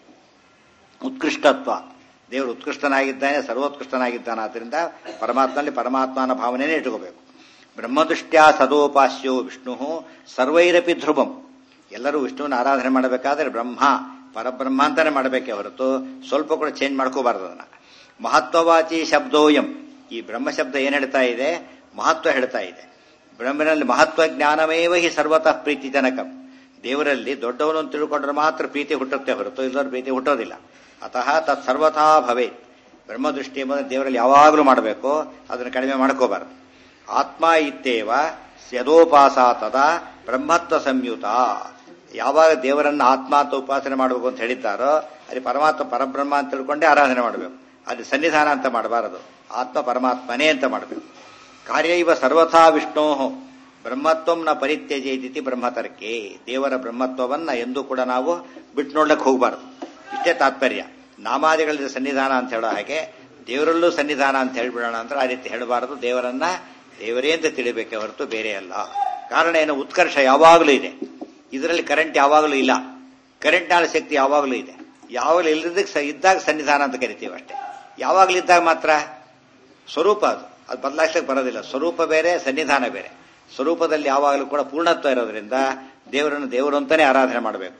Speaker 1: ಉತ್ಕೃಷ್ಟತ್ವ ದೇವರು ಉತ್ಕೃಷ್ಟನಾಗಿದ್ದಾನೆ ಸರ್ವೋತ್ಕೃಷ್ಟನಾಗಿದ್ದಾನೆ ಆದ್ದರಿಂದ ಪರಮಾತ್ಮನಲ್ಲಿ ಪರಮಾತ್ಮನ ಭಾವನೆನೇ ಇಟ್ಕೋಬೇಕು ಬ್ರಹ್ಮದೃಷ್ಟ್ಯಾ ಸದೋಪಾಸ್ಯೋ ವಿಷ್ಣು ಸರ್ವೈರಪಿ ಧ್ರುವಂ ಎಲ್ಲರೂ ವಿಷ್ಣುವಿನ ಆರಾಧನೆ ಮಾಡಬೇಕಾದ್ರೆ ಬ್ರಹ್ಮ ಪರಬ್ರಹ್ಮ ಅಂತಾನೆ ಮಾಡಬೇಕೆ ಹೊರತು ಸ್ವಲ್ಪ ಕೂಡ ಚೇಂಜ್ ಮಾಡ್ಕೋಬಾರ್ದು ಅದನ್ನ ಮಹತ್ವವಾಚಿ ಶಬ್ದೋಯಂ ಈ ಬ್ರಹ್ಮ ಶಬ್ದ ಏನ್ ಹೇಳ್ತಾ ಇದೆ ಮಹತ್ವ ಹೇಳ್ತಾ ಇದೆ ಬ್ರಹ್ಮನಲ್ಲಿ ಮಹತ್ವ ಜ್ಞಾನಮೇವ ಹಿ ಸರ್ವತಃ ಪ್ರೀತಿ ಜನಕಂ ದೇವರಲ್ಲಿ ದೊಡ್ಡವನು ಅಂತ ತಿಳ್ಕೊಂಡ್ರೆ ಮಾತ್ರ ಪ್ರೀತಿ ಹುಟ್ಟುತ್ತೆ ಹೊರತು ಇಲ್ಲರ ಪ್ರೀತಿ ಹುಟ್ಟೋದಿಲ್ಲ ಅತಃ ತತ್ ಸರ್ವಥಾ ಭವೇತ್ ಬ್ರಹ್ಮದೃಷ್ಟಿ ಎಂಬುದು ದೇವರಲ್ಲಿ ಯಾವಾಗಲೂ ಮಾಡಬೇಕು ಅದನ್ನು ಕಡಿಮೆ ಮಾಡ್ಕೋಬಾರದು ಆತ್ಮ ಇತ್ತೇವ ಯದೋಪಾಸ ತದಾ ಬ್ರಹ್ಮತ್ವ ಸಂಯುತ ಯಾವಾಗ ದೇವರನ್ನ ಆತ್ಮ ಅಂತ ಉಪಾಸನೆ ಮಾಡಬೇಕು ಅಂತ ಹೇಳಿದ್ದಾರೋ ಅಲ್ಲಿ ಪರಮಾತ್ಮ ಪರಬ್ರಹ್ಮ ಅಂತ ತಿಳ್ಕೊಂಡೇ ಆರಾಧನೆ ಮಾಡಬೇಕು ಅಲ್ಲಿ ಸನ್ನಿಧಾನ ಅಂತ ಮಾಡಬಾರದು ಆತ್ಮ ಪರಮಾತ್ಮನೇ ಅಂತ ಮಾಡಬೇಕು ಕಾರ್ಯ ಇವ ಸರ್ವಥಾ ವಿಷ್ಣೋ ಬ್ರಹ್ಮತ್ವಂ ನ ಪರಿತ್ಯಜೇತಿ ಬ್ರಹ್ಮತರ್ಕೆ ದೇವರ ಬ್ರಹ್ಮತ್ವವನ್ನ ಎಂದೂ ಕೂಡ ನಾವು ಬಿಟ್ಟು ನೋಡ್ಲಿಕ್ಕೆ ಹೋಗಬಾರದು ಇಷ್ಟೇ ತಾತ್ಪರ್ಯ ನಾಮಾದಿಗಳ ಸನ್ನಿಧಾನ ಅಂತ ಹೇಳೋ ಹಾಗೆ ದೇವರಲ್ಲೂ ಸನ್ನಿಧಾನ ಅಂತ ಹೇಳ್ಬಿಡೋಣ ಅಂದ್ರೆ ಆ ರೀತಿ ಹೇಳಬಾರದು ದೇವರನ್ನ ದೇವರೇ ಅಂತ ತಿಳಿಬೇಕೆ ಹೊರತು ಬೇರೆ ಅಲ್ಲ ಕಾರಣ ಏನು ಉತ್ಕರ್ಷ ಯಾವಾಗಲೂ ಇದೆ ಇದರಲ್ಲಿ ಕರೆಂಟ್ ಯಾವಾಗಲೂ ಇಲ್ಲ ಕರೆಂಟ್ ನಾಳ ಶಕ್ತಿ ಯಾವಾಗಲೂ ಇದೆ ಯಾವಾಗಲೂ ಇಲ್ಲದಕ್ಕೆ ಇದ್ದಾಗ ಸನ್ನಿಧಾನ ಅಂತ ಕರಿತೀವಿ ಅಷ್ಟೇ ಯಾವಾಗಲೂ ಇದ್ದಾಗ ಮಾತ್ರ ಸ್ವರೂಪ ಅದು ಅದು ಬದಲಾಯಿಸಕ್ಕೆ ಬರೋದಿಲ್ಲ ಸ್ವರೂಪ ಬೇರೆ ಸನ್ನಿಧಾನ ಬೇರೆ ಸ್ವರೂಪದಲ್ಲಿ ಯಾವಾಗಲೂ ಕೂಡ ಪೂರ್ಣತ್ವ ಇರೋದ್ರಿಂದ ದೇವರನ್ನು ದೇವರು ಅಂತಾನೆ ಆರಾಧನೆ ಮಾಡಬೇಕು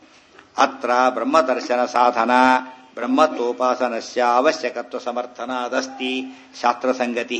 Speaker 1: ಅತ್ರ ಬ್ರಹ್ಮದರ್ಶನ ಸಾಧನ ಬ್ರಹ್ಮತ್ವೋಪಾಸನಸ್ಯ ಅವಶ್ಯಕತ್ವ ಸಮರ್ಥನಾದಸ್ತಿ ಶಾಸ್ತ್ರ ಸಂಗತಿ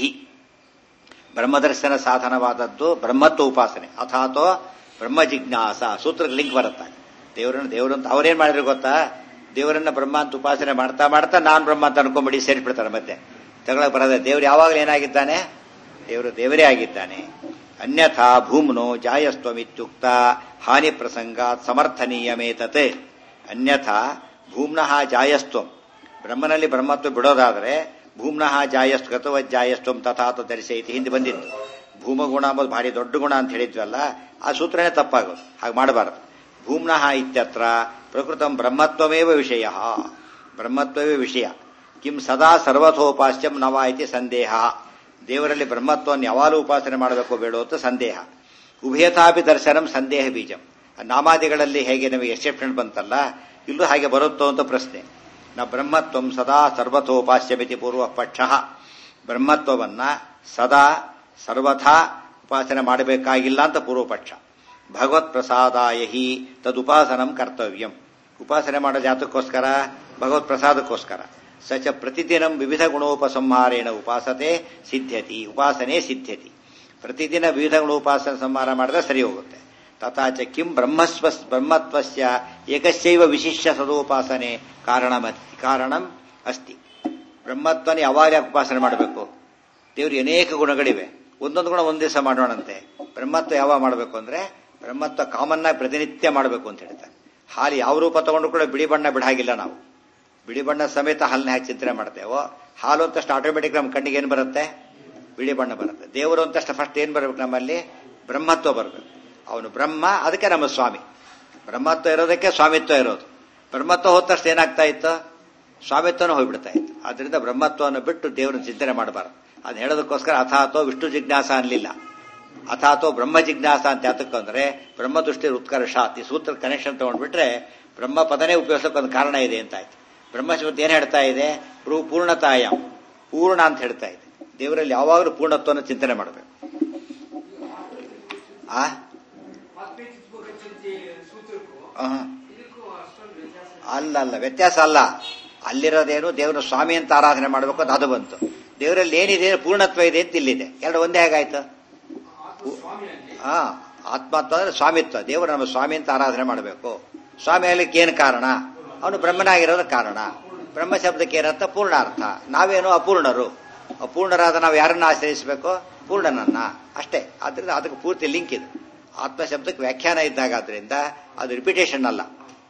Speaker 1: ಬ್ರಹ್ಮದರ್ಶನ ಸಾಧನವಾದದ್ದು ಬ್ರಹ್ಮತ್ವ ಉಪಾಸನೆ ಅಥಾತೋ ಬ್ರಹ್ಮ ಜಿಜ್ಞಾಸ ಸೂತ್ರಕ್ಕೆ ಲಿಂಕ್ ಬರುತ್ತ ದೇವರನ್ನು ದೇವರು ಅಂತ ಅವ್ರೇನ್ ಮಾಡಿದ್ರು ಗೊತ್ತಾ ದೇವರನ್ನ ಬ್ರಹ್ಮ ಅಂತ ಉಪಾಸನೆ ಮಾಡ್ತಾ ಮಾಡ್ತಾ ನಾನ್ ಬ್ರಹ್ಮ ಅಂತ ಅನ್ಕೊಂಬಿಡಿ ಸೇರಿಸ್ಬಿಡ್ತಾರೆ ಮತ್ತೆ ತಗೊಳಕ್ ಬರೋದ ದೇವ್ರು ಯಾವಾಗಲೂ ಏನಾಗಿದ್ದಾನೆ ದೇವರು ದೇವರೇ ಆಗಿದ್ದಾನೆ ಅನ್ಯಥಾ ಭೂಮ್ನೋ ಜಾಯಸ್ತ್ವಮಿತ್ಯುಕ್ತ ಹಾನಿ ಪ್ರಸಂಗಾತ್ ಸಮರ್ಥನೀಯಮೇತತೆ ಅನ್ಯಥಾ ಭೂಮ್ನಃ ಜಾಯಸ್ತ್ವಂ ಬ್ರಹ್ಮನಲ್ಲಿ ಬ್ರಹ್ಮತ್ವ ಬಿಡೋದಾದ್ರೆ ಭೂಮ್ನಃ ಜಾಯಸ್ತು ಗತವಜ್ಜಾಯಸ್ತ್ವಂ ತಥಾತ ಧರಿಸೈತಿ ಹಿಂದೆ ಬಂದಿತ್ತು ಭೂಮಗುಣ ಅಂಬೋದು ಭಾರಿ ದೊಡ್ಡ ಗುಣ ಅಂತ ಹೇಳಿದ್ವಲ್ಲ ಆ ಸೂತ್ರನೇ ತಪ್ಪಾಗೋದು ಹಾಗೆ ಮಾಡಬಾರದು ಭೂಮ್ನಃ ಇತ್ಯತ್ರ ಪ್ರಕೃತಂ ಬ್ರಹ್ಮತ್ವಮೇವ ವಿಷಯ ಬ್ರಹ್ಮತ್ವವೇ ವಿಷಯ ಕಿಂ ಸದಾ ಸರ್ವಥೋಪಾಸ್ಯಂ ನವ ಇತಿ ಸಂದೇಹ ದೇವರಲ್ಲಿ ಬ್ರಹ್ಮತ್ವವನ್ನು ಯಾವಾಗಲೂ ಉಪಾಸನೆ ಮಾಡಬೇಕು ಬೇಡೋ ಅಂತ ಸಂದೇಹ ಉಭಯತಾಪಿ ದರ್ಶನಂ ಸಂದೇಹ ಬೀಜಂ ನಾಮಾದಿಗಳಲ್ಲಿ ಹೇಗೆ ನಮಗೆ ಎಕ್ಸೆಪ್ಷನ್ ಬಂತಲ್ಲ ಇಲ್ಲೂ ಹಾಗೆ ಬರುತ್ತೋ ಅಂತ ಪ್ರಶ್ನೆ ನ ಬ್ರಹ್ಮತ್ವಂ ಸದಾ ಸರ್ವತೋಪಾಸ್ಯಮಿತಿ ಪೂರ್ವ ಪಕ್ಷ ಬ್ರಹ್ಮತ್ವವನ್ನ ಸದಾ ಸರ್ವಥಾ ಉಪಾಸನೆ ಮಾಡಬೇಕಾಗಿಲ್ಲ ಅಂತ ಪೂರ್ವ ಪಕ್ಷ ಭಗವತ್ ಪ್ರಸಾದಾಯ ಹಿ ತದುಪಾಸನಂ ಕರ್ತವ್ಯಂ ಉಪಾಸನೆ ಮಾಡೋ ಜಾತಕ್ಕೋಸ್ಕರ ಭಗವತ್ ಪ್ರಸಾದಕ್ಕೋಸ್ಕರ ಸಚ ಪ್ರತಿದಿನಂ ವಿವಿಧ ಗುಣೋಪಸಂಹಾರೇಣ ಉಪಾಸತೆ ಸಿದ್ಧ್ಯತಿ ಉಪಾಸನೆ ಸಿದ್ಧ್ಯತಿ ಪ್ರತಿದಿನ ವಿವಿಧ ಗುಣೋಪಾಸನ ಸಂಹಾರ ಮಾಡಿದ್ರೆ ಸರಿ ಹೋಗುತ್ತೆ ತಥಾಚ ಕಿಂ ಬ್ರಹ್ಮಸ್ವ ಬ್ರಹ್ಮತ್ವಸ್ಯ ಏಕಸ್ಯೈವ ವಿಶಿಷ್ಯ ಸದೋಪಾಸನೆ ಕಾರಣಮತಿ ಕಾರಣಂ ಅಸ್ತಿ ಬ್ರಹ್ಮತ್ವನ ಯಾವಾಗ ಯಾಕೆ ಉಪಾಸನೆ ಮಾಡಬೇಕು ದೇವ್ರಿಗೆ ಅನೇಕ ಗುಣಗಳಿವೆ ಒಂದೊಂದು ಗುಣ ಒಂದ್ ದಿವಸ ಮಾಡೋಣಂತೆ ಬ್ರಹ್ಮತ್ವ ಯಾವಾಗ ಮಾಡಬೇಕು ಅಂದ್ರೆ ಬ್ರಹ್ಮತ್ವ ಕಾಮನ್ ಆಗಿ ಪ್ರತಿನಿತ್ಯ ಮಾಡಬೇಕು ಅಂತ ಹೇಳ್ತಾರೆ ಹಾಲು ಯಾವ ರೂಪ ತಗೊಂಡ್ರು ಕೂಡ ಬಿಳಿ ಬಣ್ಣ ಬಿಡಾಗಿಲ್ಲ ನಾವು ಬಿಳಿ ಬಣ್ಣ ಸಮೇತ ಹಾಲನ್ನ ಹಾಕಿ ಚಿಂತನೆ ಮಾಡ್ತೇವೋ ಹಾಲು ಅಂತಷ್ಟು ಆಟೋಮೆಟಿಕ್ ನಮ್ಮ ಕಣ್ಣಿಗೆ ಏನು ಬರುತ್ತೆ ಬಿಳಿ ಬಣ್ಣ ಬರುತ್ತೆ ದೇವರು ಅಂತಷ್ಟು ಫಸ್ಟ್ ಏನ್ ಬರಬೇಕು ನಮ್ಮಲ್ಲಿ ಬ್ರಹ್ಮತ್ವ ಬರಬೇಕು ಅವನು ಬ್ರಹ್ಮ ಅದಕ್ಕೆ ನಮ್ಮ ಸ್ವಾಮಿ ಬ್ರಹ್ಮತ್ವ ಇರೋದಕ್ಕೆ ಸ್ವಾಮಿತ್ವ ಇರೋದು ಬ್ರಹ್ಮತ್ವ ಹೋದ ತಕ್ಷಣ ಏನಾಗ್ತಾ ಇತ್ತು ಸ್ವಾಮಿತ್ವನೂ ಹೋಗ್ಬಿಡ್ತಾ ಇತ್ತು ಅದರಿಂದ ಬ್ರಹ್ಮತ್ವವನ್ನು ಬಿಟ್ಟು ದೇವರನ್ನ ಚಿಂತನೆ ಮಾಡಬಾರದು ಅದು ಹೇಳೋದಕ್ಕೋಸ್ಕರ ಅಥಾತೋ ವಿಷ್ಣು ಜಿಜ್ಞಾಸ ಅನ್ಲಿಲ್ಲ ಅಥಾತೋ ಬ್ರಹ್ಮ ಜಿಜ್ಞಾಸ ಅಂತ ಯಾತಕ್ಕಂದ್ರೆ ಬ್ರಹ್ಮ ದೃಷ್ಟಿ ಉತ್ಕರ್ಷ ಈ ಸೂತ್ರ ಕನೆಕ್ಷನ್ ತಗೊಂಡ್ಬಿಟ್ರೆ ಬ್ರಹ್ಮ ಪದನೇ ಉಪಯೋಗಿಸೋಕೆ ಒಂದು ಕಾರಣ ಇದೆ ಅಂತ ಆಯ್ತು ಬ್ರಹ್ಮಶಬ್ದ ಏನ್ ಹೇಳ್ತಾ ಇದೆ ಪೂ- ಪೂರ್ಣತಾಯ ಪೂರ್ಣ ಅಂತ ಹೇಳ್ತಾ ಇದೆ ದೇವರಲ್ಲಿ ಯಾವಾಗಲೂ ಪೂರ್ಣತ್ವವನ್ನು ಚಿಂತನೆ ಮಾಡಬೇಕು ಆ
Speaker 2: ಆತ್ಮೀಯ ಸೂತ್ರಕ್ಕೂ
Speaker 1: ಆಹಾ.
Speaker 2: ಇದಕ್ಕೂ ಅಷ್ಟೊಂದು ವ್ಯತ್ಯಾಸ ಇದೆ.
Speaker 1: ಅಲ್ಲ ಅಲ್ಲ ವ್ಯತ್ಯಾಸ ಅಲ್ಲ ಅಲ್ಲಿರೋದೇನು ದೇವರ ಸ್ವಾಮಿ ಅಂತ ಆರಾಧನೆ ಮಾಡಬೇಕು ಅಂತ ಅದು ಬಂತು ದೇವರಲ್ಲಿ ಏನಿದೆ ಪೂರ್ಣತ್ವ ಇದೆ ಅಂತ ಇಲ್ಲಿದೆ ಎರಡು ಒಂದೇ ಹೇಗಾಯ್ತು
Speaker 2: ಆತ್ಮ ಸ್ವಾಮಿಯಲ್ಲಿ
Speaker 1: ಹಾ ಆತ್ಮತ್ವ ಅಂದ್ರೆ ಸ್ವಾಮಿತ್ವ ದೇವರು ನಮ್ಮ ಸ್ವಾಮಿ ಅಂತ ಆರಾಧನೆ ಮಾಡಬೇಕು ಸ್ವಾಮಿ ಆಗ್ಲಿಕ್ಕೆ ಏನು ಕಾರಣ ಅವನು ಬ್ರಹ್ಮನಾಗಿರೋದ ಕಾರಣ ಬ್ರಹ್ಮ ಶಬ್ದಕ್ಕೆ ಏನರ್ಥ ಪೂರ್ಣಾರ್ಥ ನಾವೇನು ಅಪೂರ್ಣರು ಅಪೂರ್ಣರಾದ ನಾವು ಯಾರನ್ನ ಆಶ್ರಯಿಸಬೇಕು ಪೂರ್ಣನನ್ನ ಅಷ್ಟೇ ಆದ್ರಿಂದ ಅದಕ್ಕೆ ಪೂರ್ತಿ ಲಿಂಕ್ ಇದೆ ಆತ್ಮ ಶಬ್ದಕ್ಕೆ ವ್ಯಾಖ್ಯಾನ ಇದ್ದಾಗ ಆದ್ರಿಂದ ಅದು ರಿಪಿಟೇಷನ್ ಅಲ್ಲ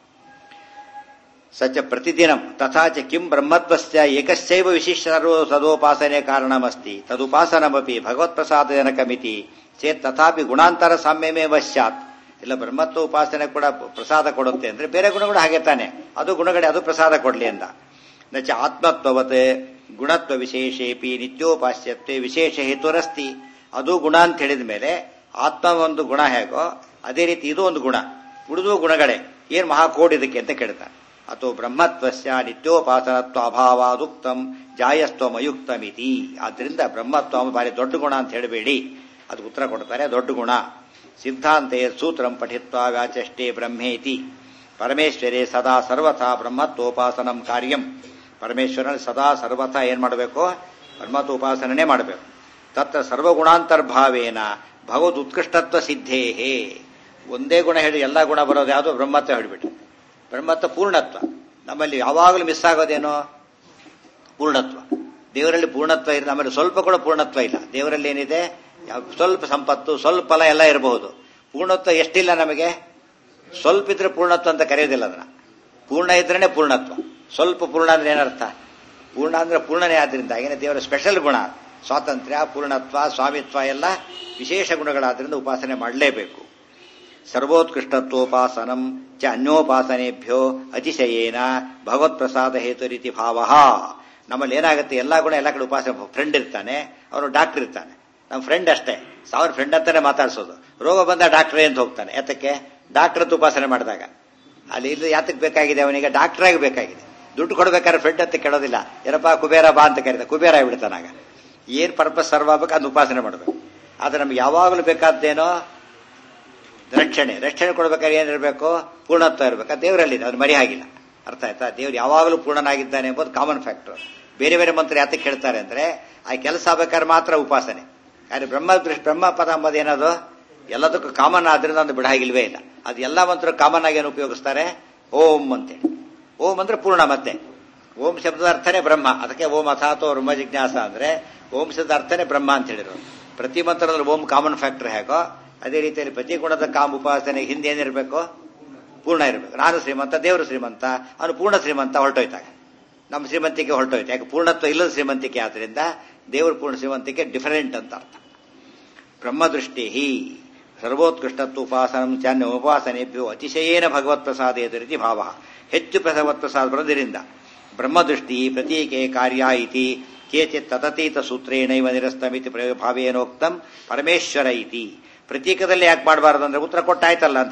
Speaker 1: ಸಚ ಪ್ರತಿದಿನ ತಥಾ ಚ ಕಿಂ ಬ್ರಹ್ಮತ್ವಸ್ಯ ಏಕಸ್ಯೈವ ವಿಶಿಷ್ಟ ಸದೋಪಾಸನೆ ಕಾರಣಮಸ್ತಿ ತದುಪಾಸನಮಪಿ ಭಗವತ್ಪ್ರಸಾದಜನಕಮಿತಿ ಚೇತ್ ತಥಾಪಿ ಗುಣಾಂತರ ಸಾಮ್ಯಮೇ ವಶ್ಯಾತ್ ಇಲ್ಲ ಬ್ರಹ್ಮತ್ವ ಉಪಾಸನೆ ಕೂಡ ಪ್ರಸಾದ ಕೊಡುತ್ತೆ ಅಂದ್ರೆ ಬೇರೆ ಗುಣಗಳು ಹಾಗೆ ತಾನೆ ಅದು ಗುಣಗಳೇ ಅದು ಪ್ರಸಾದ ಕೊಡ್ಲಿ ಅಂದ ನಚ ಆತ್ಮತ್ವವತ್ ಗುಣತ್ವ ವಿಶೇಷೇಪಿ ನಿತ್ಯೋಪಾಸ್ಯತ್ವೆ ವಿಶೇಷ ಹೇತುರಸ್ತಿ ಅದು ಗುಣ ಅಂತ ಹೇಳಿದ ಮೇಲೆ ಆತ್ಮ ಒಂದು ಗುಣ ಹೇಗೋ ಅದೇ ರೀತಿ ಇದು ಒಂದು ಗುಣ ಉಳಿದು ಗುಣಗಳೇ ಏನ್ ಮಹಾಕೋಡ್ ಇದಕ್ಕೆ ಅಂತ ಕೇಳ್ತಾನೆ ಅಥವಾ ಬ್ರಹ್ಮತ್ವಸ್ಯ ನಿತ್ಯೋಪಾಸನತ್ವ ಅಭಾವಾದುಕ್ತಂ ಜಾಯಸ್ತ್ವಮಯುಕ್ತಮಿತಿ ಆದ್ರಿಂದ ಬ್ರಹ್ಮತ್ವ ಭಾರಿ ದೊಡ್ಡ ಗುಣ ಅಂತ ಹೇಳಬೇಡಿ ಅದು ಉತ್ತರ ಕೊಡ್ತಾರೆ ದೊಡ್ಡ ಗುಣ ಸಿದ್ಧಾಂತೆ ಸೂತ್ರಂ ಪಠಿತ್ವ ವ್ಯಾಚಷ್ಟೇ ಬ್ರಹ್ಮೇತಿ ಪರಮೇಶ್ವರೇ ಸದಾ ಸರ್ವಥಾ ಬ್ರಹ್ಮತ್ವೋಪಾಸನಂ ಕಾರ್ಯಂ ಪರಮೇಶ್ವರನ ಸದಾ ಸರ್ವಥಾ ಏನ್ ಮಾಡಬೇಕು ಬ್ರಹ್ಮತ್ವೋಪಾಸನೆ ಮಾಡಬೇಕು ತತ್ರ ಸರ್ವಗುಣಾಂತರ್ಭಾವೇನ ಭಗವದ್ ಉತ್ಕೃಷ್ಟತ್ವ ಸಿದ್ಧೇಹೇ ಒಂದೇ ಗುಣ ಹೇಳಿ ಎಲ್ಲ ಗುಣ ಬರೋದು ಯಾವುದು ಬ್ರಹ್ಮತ್ವ ಹೇಳಿಬಿಟ್ಟು ಬ್ರಹ್ಮತ್ವ ಪೂರ್ಣತ್ವ ನಮ್ಮಲ್ಲಿ ಯಾವಾಗಲೂ ಮಿಸ್ ಆಗೋದೇನೋ ಪೂರ್ಣತ್ವ ದೇವರಲ್ಲಿ ಪೂರ್ಣತ್ವ ಇದೆ ನಮ್ಮಲ್ಲಿ ಸ್ವಲ್ಪ ಕೂಡ ಪೂರ್ಣತ್ವ ಇಲ್ಲ ದೇವರಲ್ಲಿ ಏನಿದೆ ಯಾವ- ಸ್ವಲ್ಪ ಸಂಪತ್ತು ಸ್ವಲ್ಪ ಫಲ ಎಲ್ಲ ಇರಬಹುದು ಪೂರ್ಣತ್ವ ಎಷ್ಟಿಲ್ಲ ನಮಗೆ ಸ್ವಲ್ಪ ಇದ್ರೆ ಪೂರ್ಣತ್ವ ಅಂತ ಕರೆಯೋದಿಲ್ಲ ಅದನ್ನ ಪೂರ್ಣ ಇದ್ರೇನೆ ಪೂರ್ಣತ್ವ ಸ್ವಲ್ಪ ಪೂರ್ಣ ಅಂದ್ರೆ ಏನರ್ಥ ಪೂರ್ಣ ಅಂದ್ರೆ ಪೂರ್ಣನೇ ಆದ್ರಿಂದ ಏನೇ ದೇವರ ಸ್ಪೆಷಲ್ ಗುಣ ಸ್ವಾತಂತ್ರ್ಯ ಪೂರ್ಣತ್ವ ಸ್ವಾಮಿತ್ವ ಎಲ್ಲ ವಿಶೇಷ ಗುಣಗಳಾದ್ರಿಂದ ಉಪಾಸನೆ ಮಾಡಲೇಬೇಕು ಸರ್ವೋತ್ಕೃಷ್ಟತ್ವೋಪಾಸನಂ ಚ ಅನ್ಯೋಪಾಸನೆಭ್ಯೋ ಅತಿಶಯೇನ ಭಗವತ್ ಪ್ರಸಾದ ಹೇತು ರೀತಿ ಭಾವ ನಮ್ಮಲ್ಲಿ ಏನಾಗುತ್ತೆ ಎಲ್ಲಾ ಗುಣ ಎಲ್ಲ ಕಡೆ ಉಪಾಸನೆ ಫ್ರೆಂಡ್ ಇರ್ತಾನೆ ಅವನು ಡಾಕ್ಟರ್ ಇರ್ತಾನೆ ನಮ್ಮ ಫ್ರೆಂಡ್ ಅಷ್ಟೇ ಸಾವಿರ ಫ್ರೆಂಡ್ ಅಂತಾನೆ ಮಾತಾಡ್ಸೋದು ರೋಗ ಬಂದ ಡಾಕ್ಟರ್ ಅಂತ ಹೋಗ್ತಾನೆ ಯಾತಕ್ಕೆ ಡಾಕ್ಟರ್ ಅಂತ ಉಪಾಸನೆ ಮಾಡಿದಾಗ ಅಲ್ಲಿ ಇಲ್ಲಿ ಯಾತಕ್ಕೆ ಬೇಕಾಗಿದೆ ಅವನಿಗೆ ಡಾಕ್ಟರ್ ಆಗಿ ಬೇಕಾಗಿದೆ ದುಡ್ಡು ಕೊಡ್ಬೇಕಾದ್ರೆ ಫ್ರೆಂಡ್ ಅಂತ ಕೇಳೋದಿಲ್ಲ ಏನಪ್ಪ ಕುಬೇರ ಬಾ ಅಂತ ಕರೀತ ಕುಬೇರ ಆಗಿಬಿಡ್ತಾನಾಗ ಏನ್ ಪರ್ಪಸ್ ಸರ್ವ್ ಆಗ್ಬೇಕು ಅದು ಉಪಾಸನೆ ಮಾಡಬೇಕು ಆದ್ರೆ ನಮ್ಗೆ ಯಾವಾಗಲೂ ಬೇಕಾದ್ದೇನೋ ರಕ್ಷಣೆ ರಕ್ಷಣೆ ಕೊಡ್ಬೇಕಾದ್ರೆ ಏನಿರಬೇಕು ಪೂರ್ಣತ್ವ ಇರಬೇಕು ಅದು ದೇವರಲ್ಲಿದೆ ಅದು ಮರಿ ಆಗಿಲ್ಲ ಅರ್ಥ ಆಯ್ತಾ ದೇವ್ರು ಯಾವಾಗಲೂ ಪೂರ್ಣನಾಗಿದ್ದಾನೆ ಎಂಬುದು ಕಾಮನ್ ಫ್ಯಾಕ್ಟರ್ ಬೇರೆ ಬೇರೆ ಮಂತ್ರ ಯಾತಕ್ಕೆ ಹೇಳ್ತಾರೆ ಅಂದ್ರೆ ಆ ಕೆಲಸ ಆಗ್ಬೇಕಾದ್ರೆ ಮಾತ್ರ ಉಪಾಸನೆ ಯಾರು ಬ್ರಹ್ಮ ದೃಷ್ಟಿ ಬ್ರಹ್ಮ ಪದ ಎಂಬುದು ಏನದು ಎಲ್ಲದಕ್ಕೂ ಕಾಮನ್ ಆದ್ರಿಂದ ಒಂದು ಬಿಡಾಗಿಲ್ವೇ ಇಲ್ಲ ಅದು ಎಲ್ಲ ಮಂತ್ರ ಕಾಮನ್ ಆಗಿ ಏನು ಉಪಯೋಗಿಸ್ತಾರೆ ಓಂ ಅಂತೇಳಿ ಓಂ ಅಂದ್ರೆ ಪೂರ್ಣ ಮತ್ತೆ ಓಂ ಶಬ್ದದ ಅರ್ಥನೇ ಬ್ರಹ್ಮ ಅದಕ್ಕೆ ಓಂ ಅಥಾತೋ ಬ್ರಹ್ಮ ಜಿಜ್ಞಾಸ ಅಂದ್ರೆ ಓಂ ಶಬ್ದದ ಅರ್ಥನೇ ಬ್ರಹ್ಮ ಅಂತ ಹೇಳಿರೋದು ಪ್ರತಿ ಮಂತ್ರದಲ್ಲಿ ಓಂ ಕಾಮನ್ ಫ್ಯಾಕ್ಟರ್ ಹೇಗೋ ಅದೇ ರೀತಿಯಲ್ಲಿ ಪ್ರತಿ ಗುಣದ ಕಾಮ ಉಪಾಸನೆ ಹಿಂದೆ ಏನಿರಬೇಕು ಪೂರ್ಣ ಇರಬೇಕು ನಾನು ಶ್ರೀಮಂತ ದೇವರು ಶ್ರೀಮಂತ ಅವನು ಪೂರ್ಣ ಶ್ರೀಮಂತ ಹೊರಟೋಯ್ತಾಗ ನಮ್ಮ ಶ್ರೀಮಂತಿಕೆ ಹೊರಟೋಯ್ತು ಯಾಕೆ ಪೂರ್ಣತ್ವ ಇಲ್ಲದ ಶ್ರೀಮಂತಿಕೆ ಆದ್ರಿಂದ ದೇವರು ಪೂರ್ಣ ಶ್ರೀಮಂತಿಕೆ ಡಿಫರೆಂಟ್ ಅಂತ ಅರ್ಥ ಬ್ರಹ್ಮದೃಷ್ಟಿ ಸರ್ವೋತ್ಕೃಷ್ಟತ್ವ ಉಪಾಸನ ಚಾನ್ಯ ಉಪಾಸನೆಭ್ಯೋ ಅತಿಶಯೇನ ಭಗವತ್ ಪ್ರಸಾದ ರೀತಿ ಭಾವ ಹೆಚ್ಚು ಭಗವತ್ ಪ್ರಸಾದ ಬರೋದರಿಂದ ಬ್ರಹ್ಮದೃಷ್ಟಿ ಪ್ರತೀಕೆ ಕಾರ್ಯ ಇತಿ ಕೇಚಿತ್ ತತತೀತ ಸೂತ್ರೇಣೈವ ನಿರಸ್ತಮಿತಿ ಪ್ರಯೋಗ ಭಾವೇನೋಕ್ತಂ ಪರಮೇಶ್ವರ ಇತಿ ಪ್ರತೀಕದಲ್ಲಿ ಯಾಕೆ ಮಾಡಬಾರದು ಅಂದ್ರೆ ಉತ್ತರ ಕೊಟ್ಟಾಯ್ತಲ್ಲ ಅಂತ ಹೇಳಿದ್ರು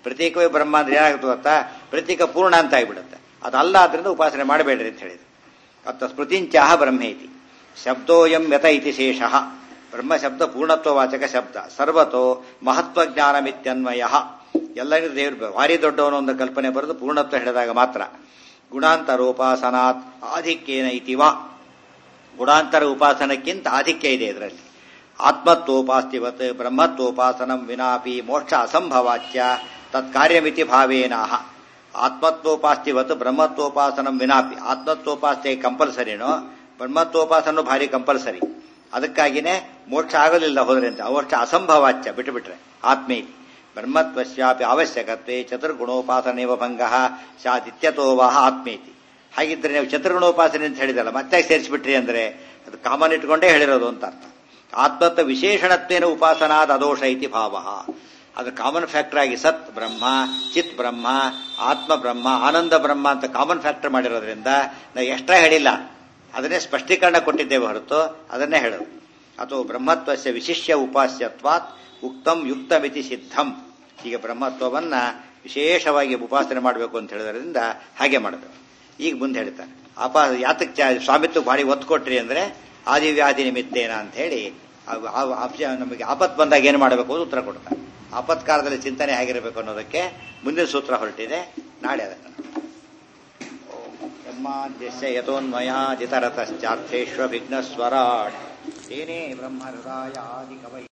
Speaker 1: ಪ್ರತೀಕವೇ ಬ್ರಹ್ಮ ಅಂದ್ರೆ ಏನಾಗುತ್ತೆ ಗೊತ್ತಾ ಪ್ರತೀಕ ಪೂರ್ಣ ಅಂತ ಆಗಿಬಿಡುತ್ತೆ ಅದಲ್ಲ ಆದ್ರಿಂದ ಉಪಾಸನೆ ಮಾಡಬೇಡ್ರಿ ಅಂತ ಹೇಳಿದ್ರು ಅತ್ತ ಸ್ಮೃತಿಂಚಾಹ ಬ್ರಹ್ಮೇತಿ ಶಬ್ದೋಯಂ ಯತ ಇತಿ ಶೇಷ ಬ್ರಹ್ಮ ಶಬ್ದ ಪೂರ್ಣತ್ವವಾಚಕ ಶಬ್ದ ಸರ್ವತೋ ಮಹತ್ವಜ್ಞಾನಮಿತ್ಯನ್ವಯ ಎಲ್ಲರಿಗೂ ದೇವರು ಭಾರಿ ದೊಡ್ಡವನು ಒಂದು ಕಲ್ಪನೆ ಬರೆದು ಪೂರ್ಣತ್ವ ಹೇಳಿದಾಗ ಮಾತ್ರ ಗುಣಾಂತರೋಪಾಸನಾತ್ ಆಧಿಕ್ಯೇನ ಇತಿವಾ ಗುಣಾಂತರ ಉಪಾಸನಕ್ಕಿಂತ ಆಧಿಕ್ಯ ಇದೆ ಇದರಲ್ಲಿ ಆತ್ಮತ್ವೋಪಾಸ್ತಿವತ್ ಬ್ರಹ್ಮತ್ವೋಪಾಸನಂ ವಿನಾಪಿ ಮೋಕ್ಷ ಅಸಂಭವಾಚ್ಯ ತತ್ಕಾರ್ಯಮಿತಿ ಭಾವೇನಾಹ ಆತ್ಮತ್ವೋಪಾಸ್ತಿವತ್ ಬ್ರಹ್ಮತ್ವೋಪಾಸನಂ ವಿನಾಪಿ ಆತ್ಮತ್ವೋಪಾಸ್ತೆ ಕಂಪಲ್ಸರಿನೋ ಬ್ರಹ್ಮತ್ವೋಪಾಸನೂ ಭಾರಿ ಕಂಪಲ್ಸರಿ ಅದಕ್ಕಾಗಿನೇ ಮೋಕ್ಷ ಆಗಲಿಲ್ಲ ಹೋದ್ರೆ ಅಂತ ಮೋಕ್ಷ ಅಸಂಭವಾಚ್ಯ ಬಿಟ್ಟು ಬಿಟ್ರೆ ಆತ್ಮೇತಿ ಬ್ರಹ್ಮತ್ವಸ್ಯಾಪಿ ಅವಶ್ಯಕತೆ ಚತುರ್ಗುಣೋಪಾಸನೇವ ಭಂಗ ಶಾದಿತ್ಯತೋವಾಹ ಆತ್ಮೇತಿ ಹಾಗಿದ್ರೆ ನೀವು ಚತುರ್ಗುಣೋಪಾಸನೆ ಅಂತ ಹೇಳಿದಲ್ಲ ಮತ್ತೆ ಸೇರಿಸಿಬಿಟ್ರಿ ಅಂದ್ರೆ ಅದು ಕಾಮನ್ ಇಟ್ಕೊಂಡೇ ಹೇಳಿರೋದು ಅಂತ ಅರ್ಥ ಆತ್ಮತ್ವ ವಿಶೇಷಣತ್ವೇನ ಉಪಾಸನಾದ ಅದೋಷ ಇತಿ ಭಾವ ಅದು ಕಾಮನ್ ಫ್ಯಾಕ್ಟರ್ ಆಗಿ ಸತ್ ಬ್ರಹ್ಮ ಚಿತ್ ಬ್ರಹ್ಮ ಆತ್ಮ ಬ್ರಹ್ಮ ಆನಂದ ಬ್ರಹ್ಮ ಅಂತ ಕಾಮನ್ ಫ್ಯಾಕ್ಟರ್ ಮಾಡಿರೋದ್ರಿಂದ ನಾವು ಎಕ್ಸ್ಟ್ರಾ ಹೇಳಿಲ್ಲ ಅದನ್ನೇ ಸ್ಪಷ್ಟೀಕರಣ ಕೊಟ್ಟಿದ್ದೇವೆ ಹೊರತು ಅದನ್ನೇ ಹೇಳೋದು ಅಥವಾ ಬ್ರಹ್ಮತ್ವಸ್ಯ ವಿಶಿಷ್ಯ ಉಪಾಸ್ಯತ್ವಾತ್ ಉಕ್ತಂ ಯುಕ್ತಮಿತಿ ಸಿದ್ಧಂ ಈಗ ಬ್ರಹ್ಮತ್ವವನ್ನ ವಿಶೇಷವಾಗಿ ಉಪಾಸನೆ ಮಾಡಬೇಕು ಅಂತ ಹೇಳಿದ್ರಿಂದ ಹಾಗೆ ಮಾಡಬೇಕು ಈಗ ಮುಂದೆ ಹೇಳ್ತಾರೆ ಅಪ ಯಾತಕ್ಕೆ ಸ್ವಾಮಿತ್ವ ಭಾರಿ ಒತ್ತು ಕೊಟ್ರಿ ಅಂದ್ರೆ ಆದಿವ್ಯಾಧಿ ನಿಮಿತ್ತೇನ ಅಂತ ಹೇಳಿ ಆ- ಆ- ಆ- ನಮಗೆ ಆಪತ್ ಬಂದಾಗ ಏನು ಮಾಡಬೇಕು ಅಂತ ಉತ್ತರ ಕೊಡ್ತಾರೆ ಆಪತ್ಕಾಲದಲ್ಲಿ ಚಿಂತನೆ ಹೇಗಿರಬೇಕು ಅನ್ನೋದಕ್ಕೆ ಮುಂದಿನ ಸೂತ್ರ ಹೊರಟಿದೆ ನಾಳೆ ಅದನ್ನು ಬ್ರಹ್ಮಾದ್ಯಸ್ಯ ಯಥೋನ್ಮಯಾದಿತರತಶ್ಚಾರ್ಥೇಶ್ವ ವಿಘ್ನಸ್ವರಾಟ್ ಏನೇ ಬ್ರಹ್ಮ ಹೃದಯಾದಿ ಕವೈ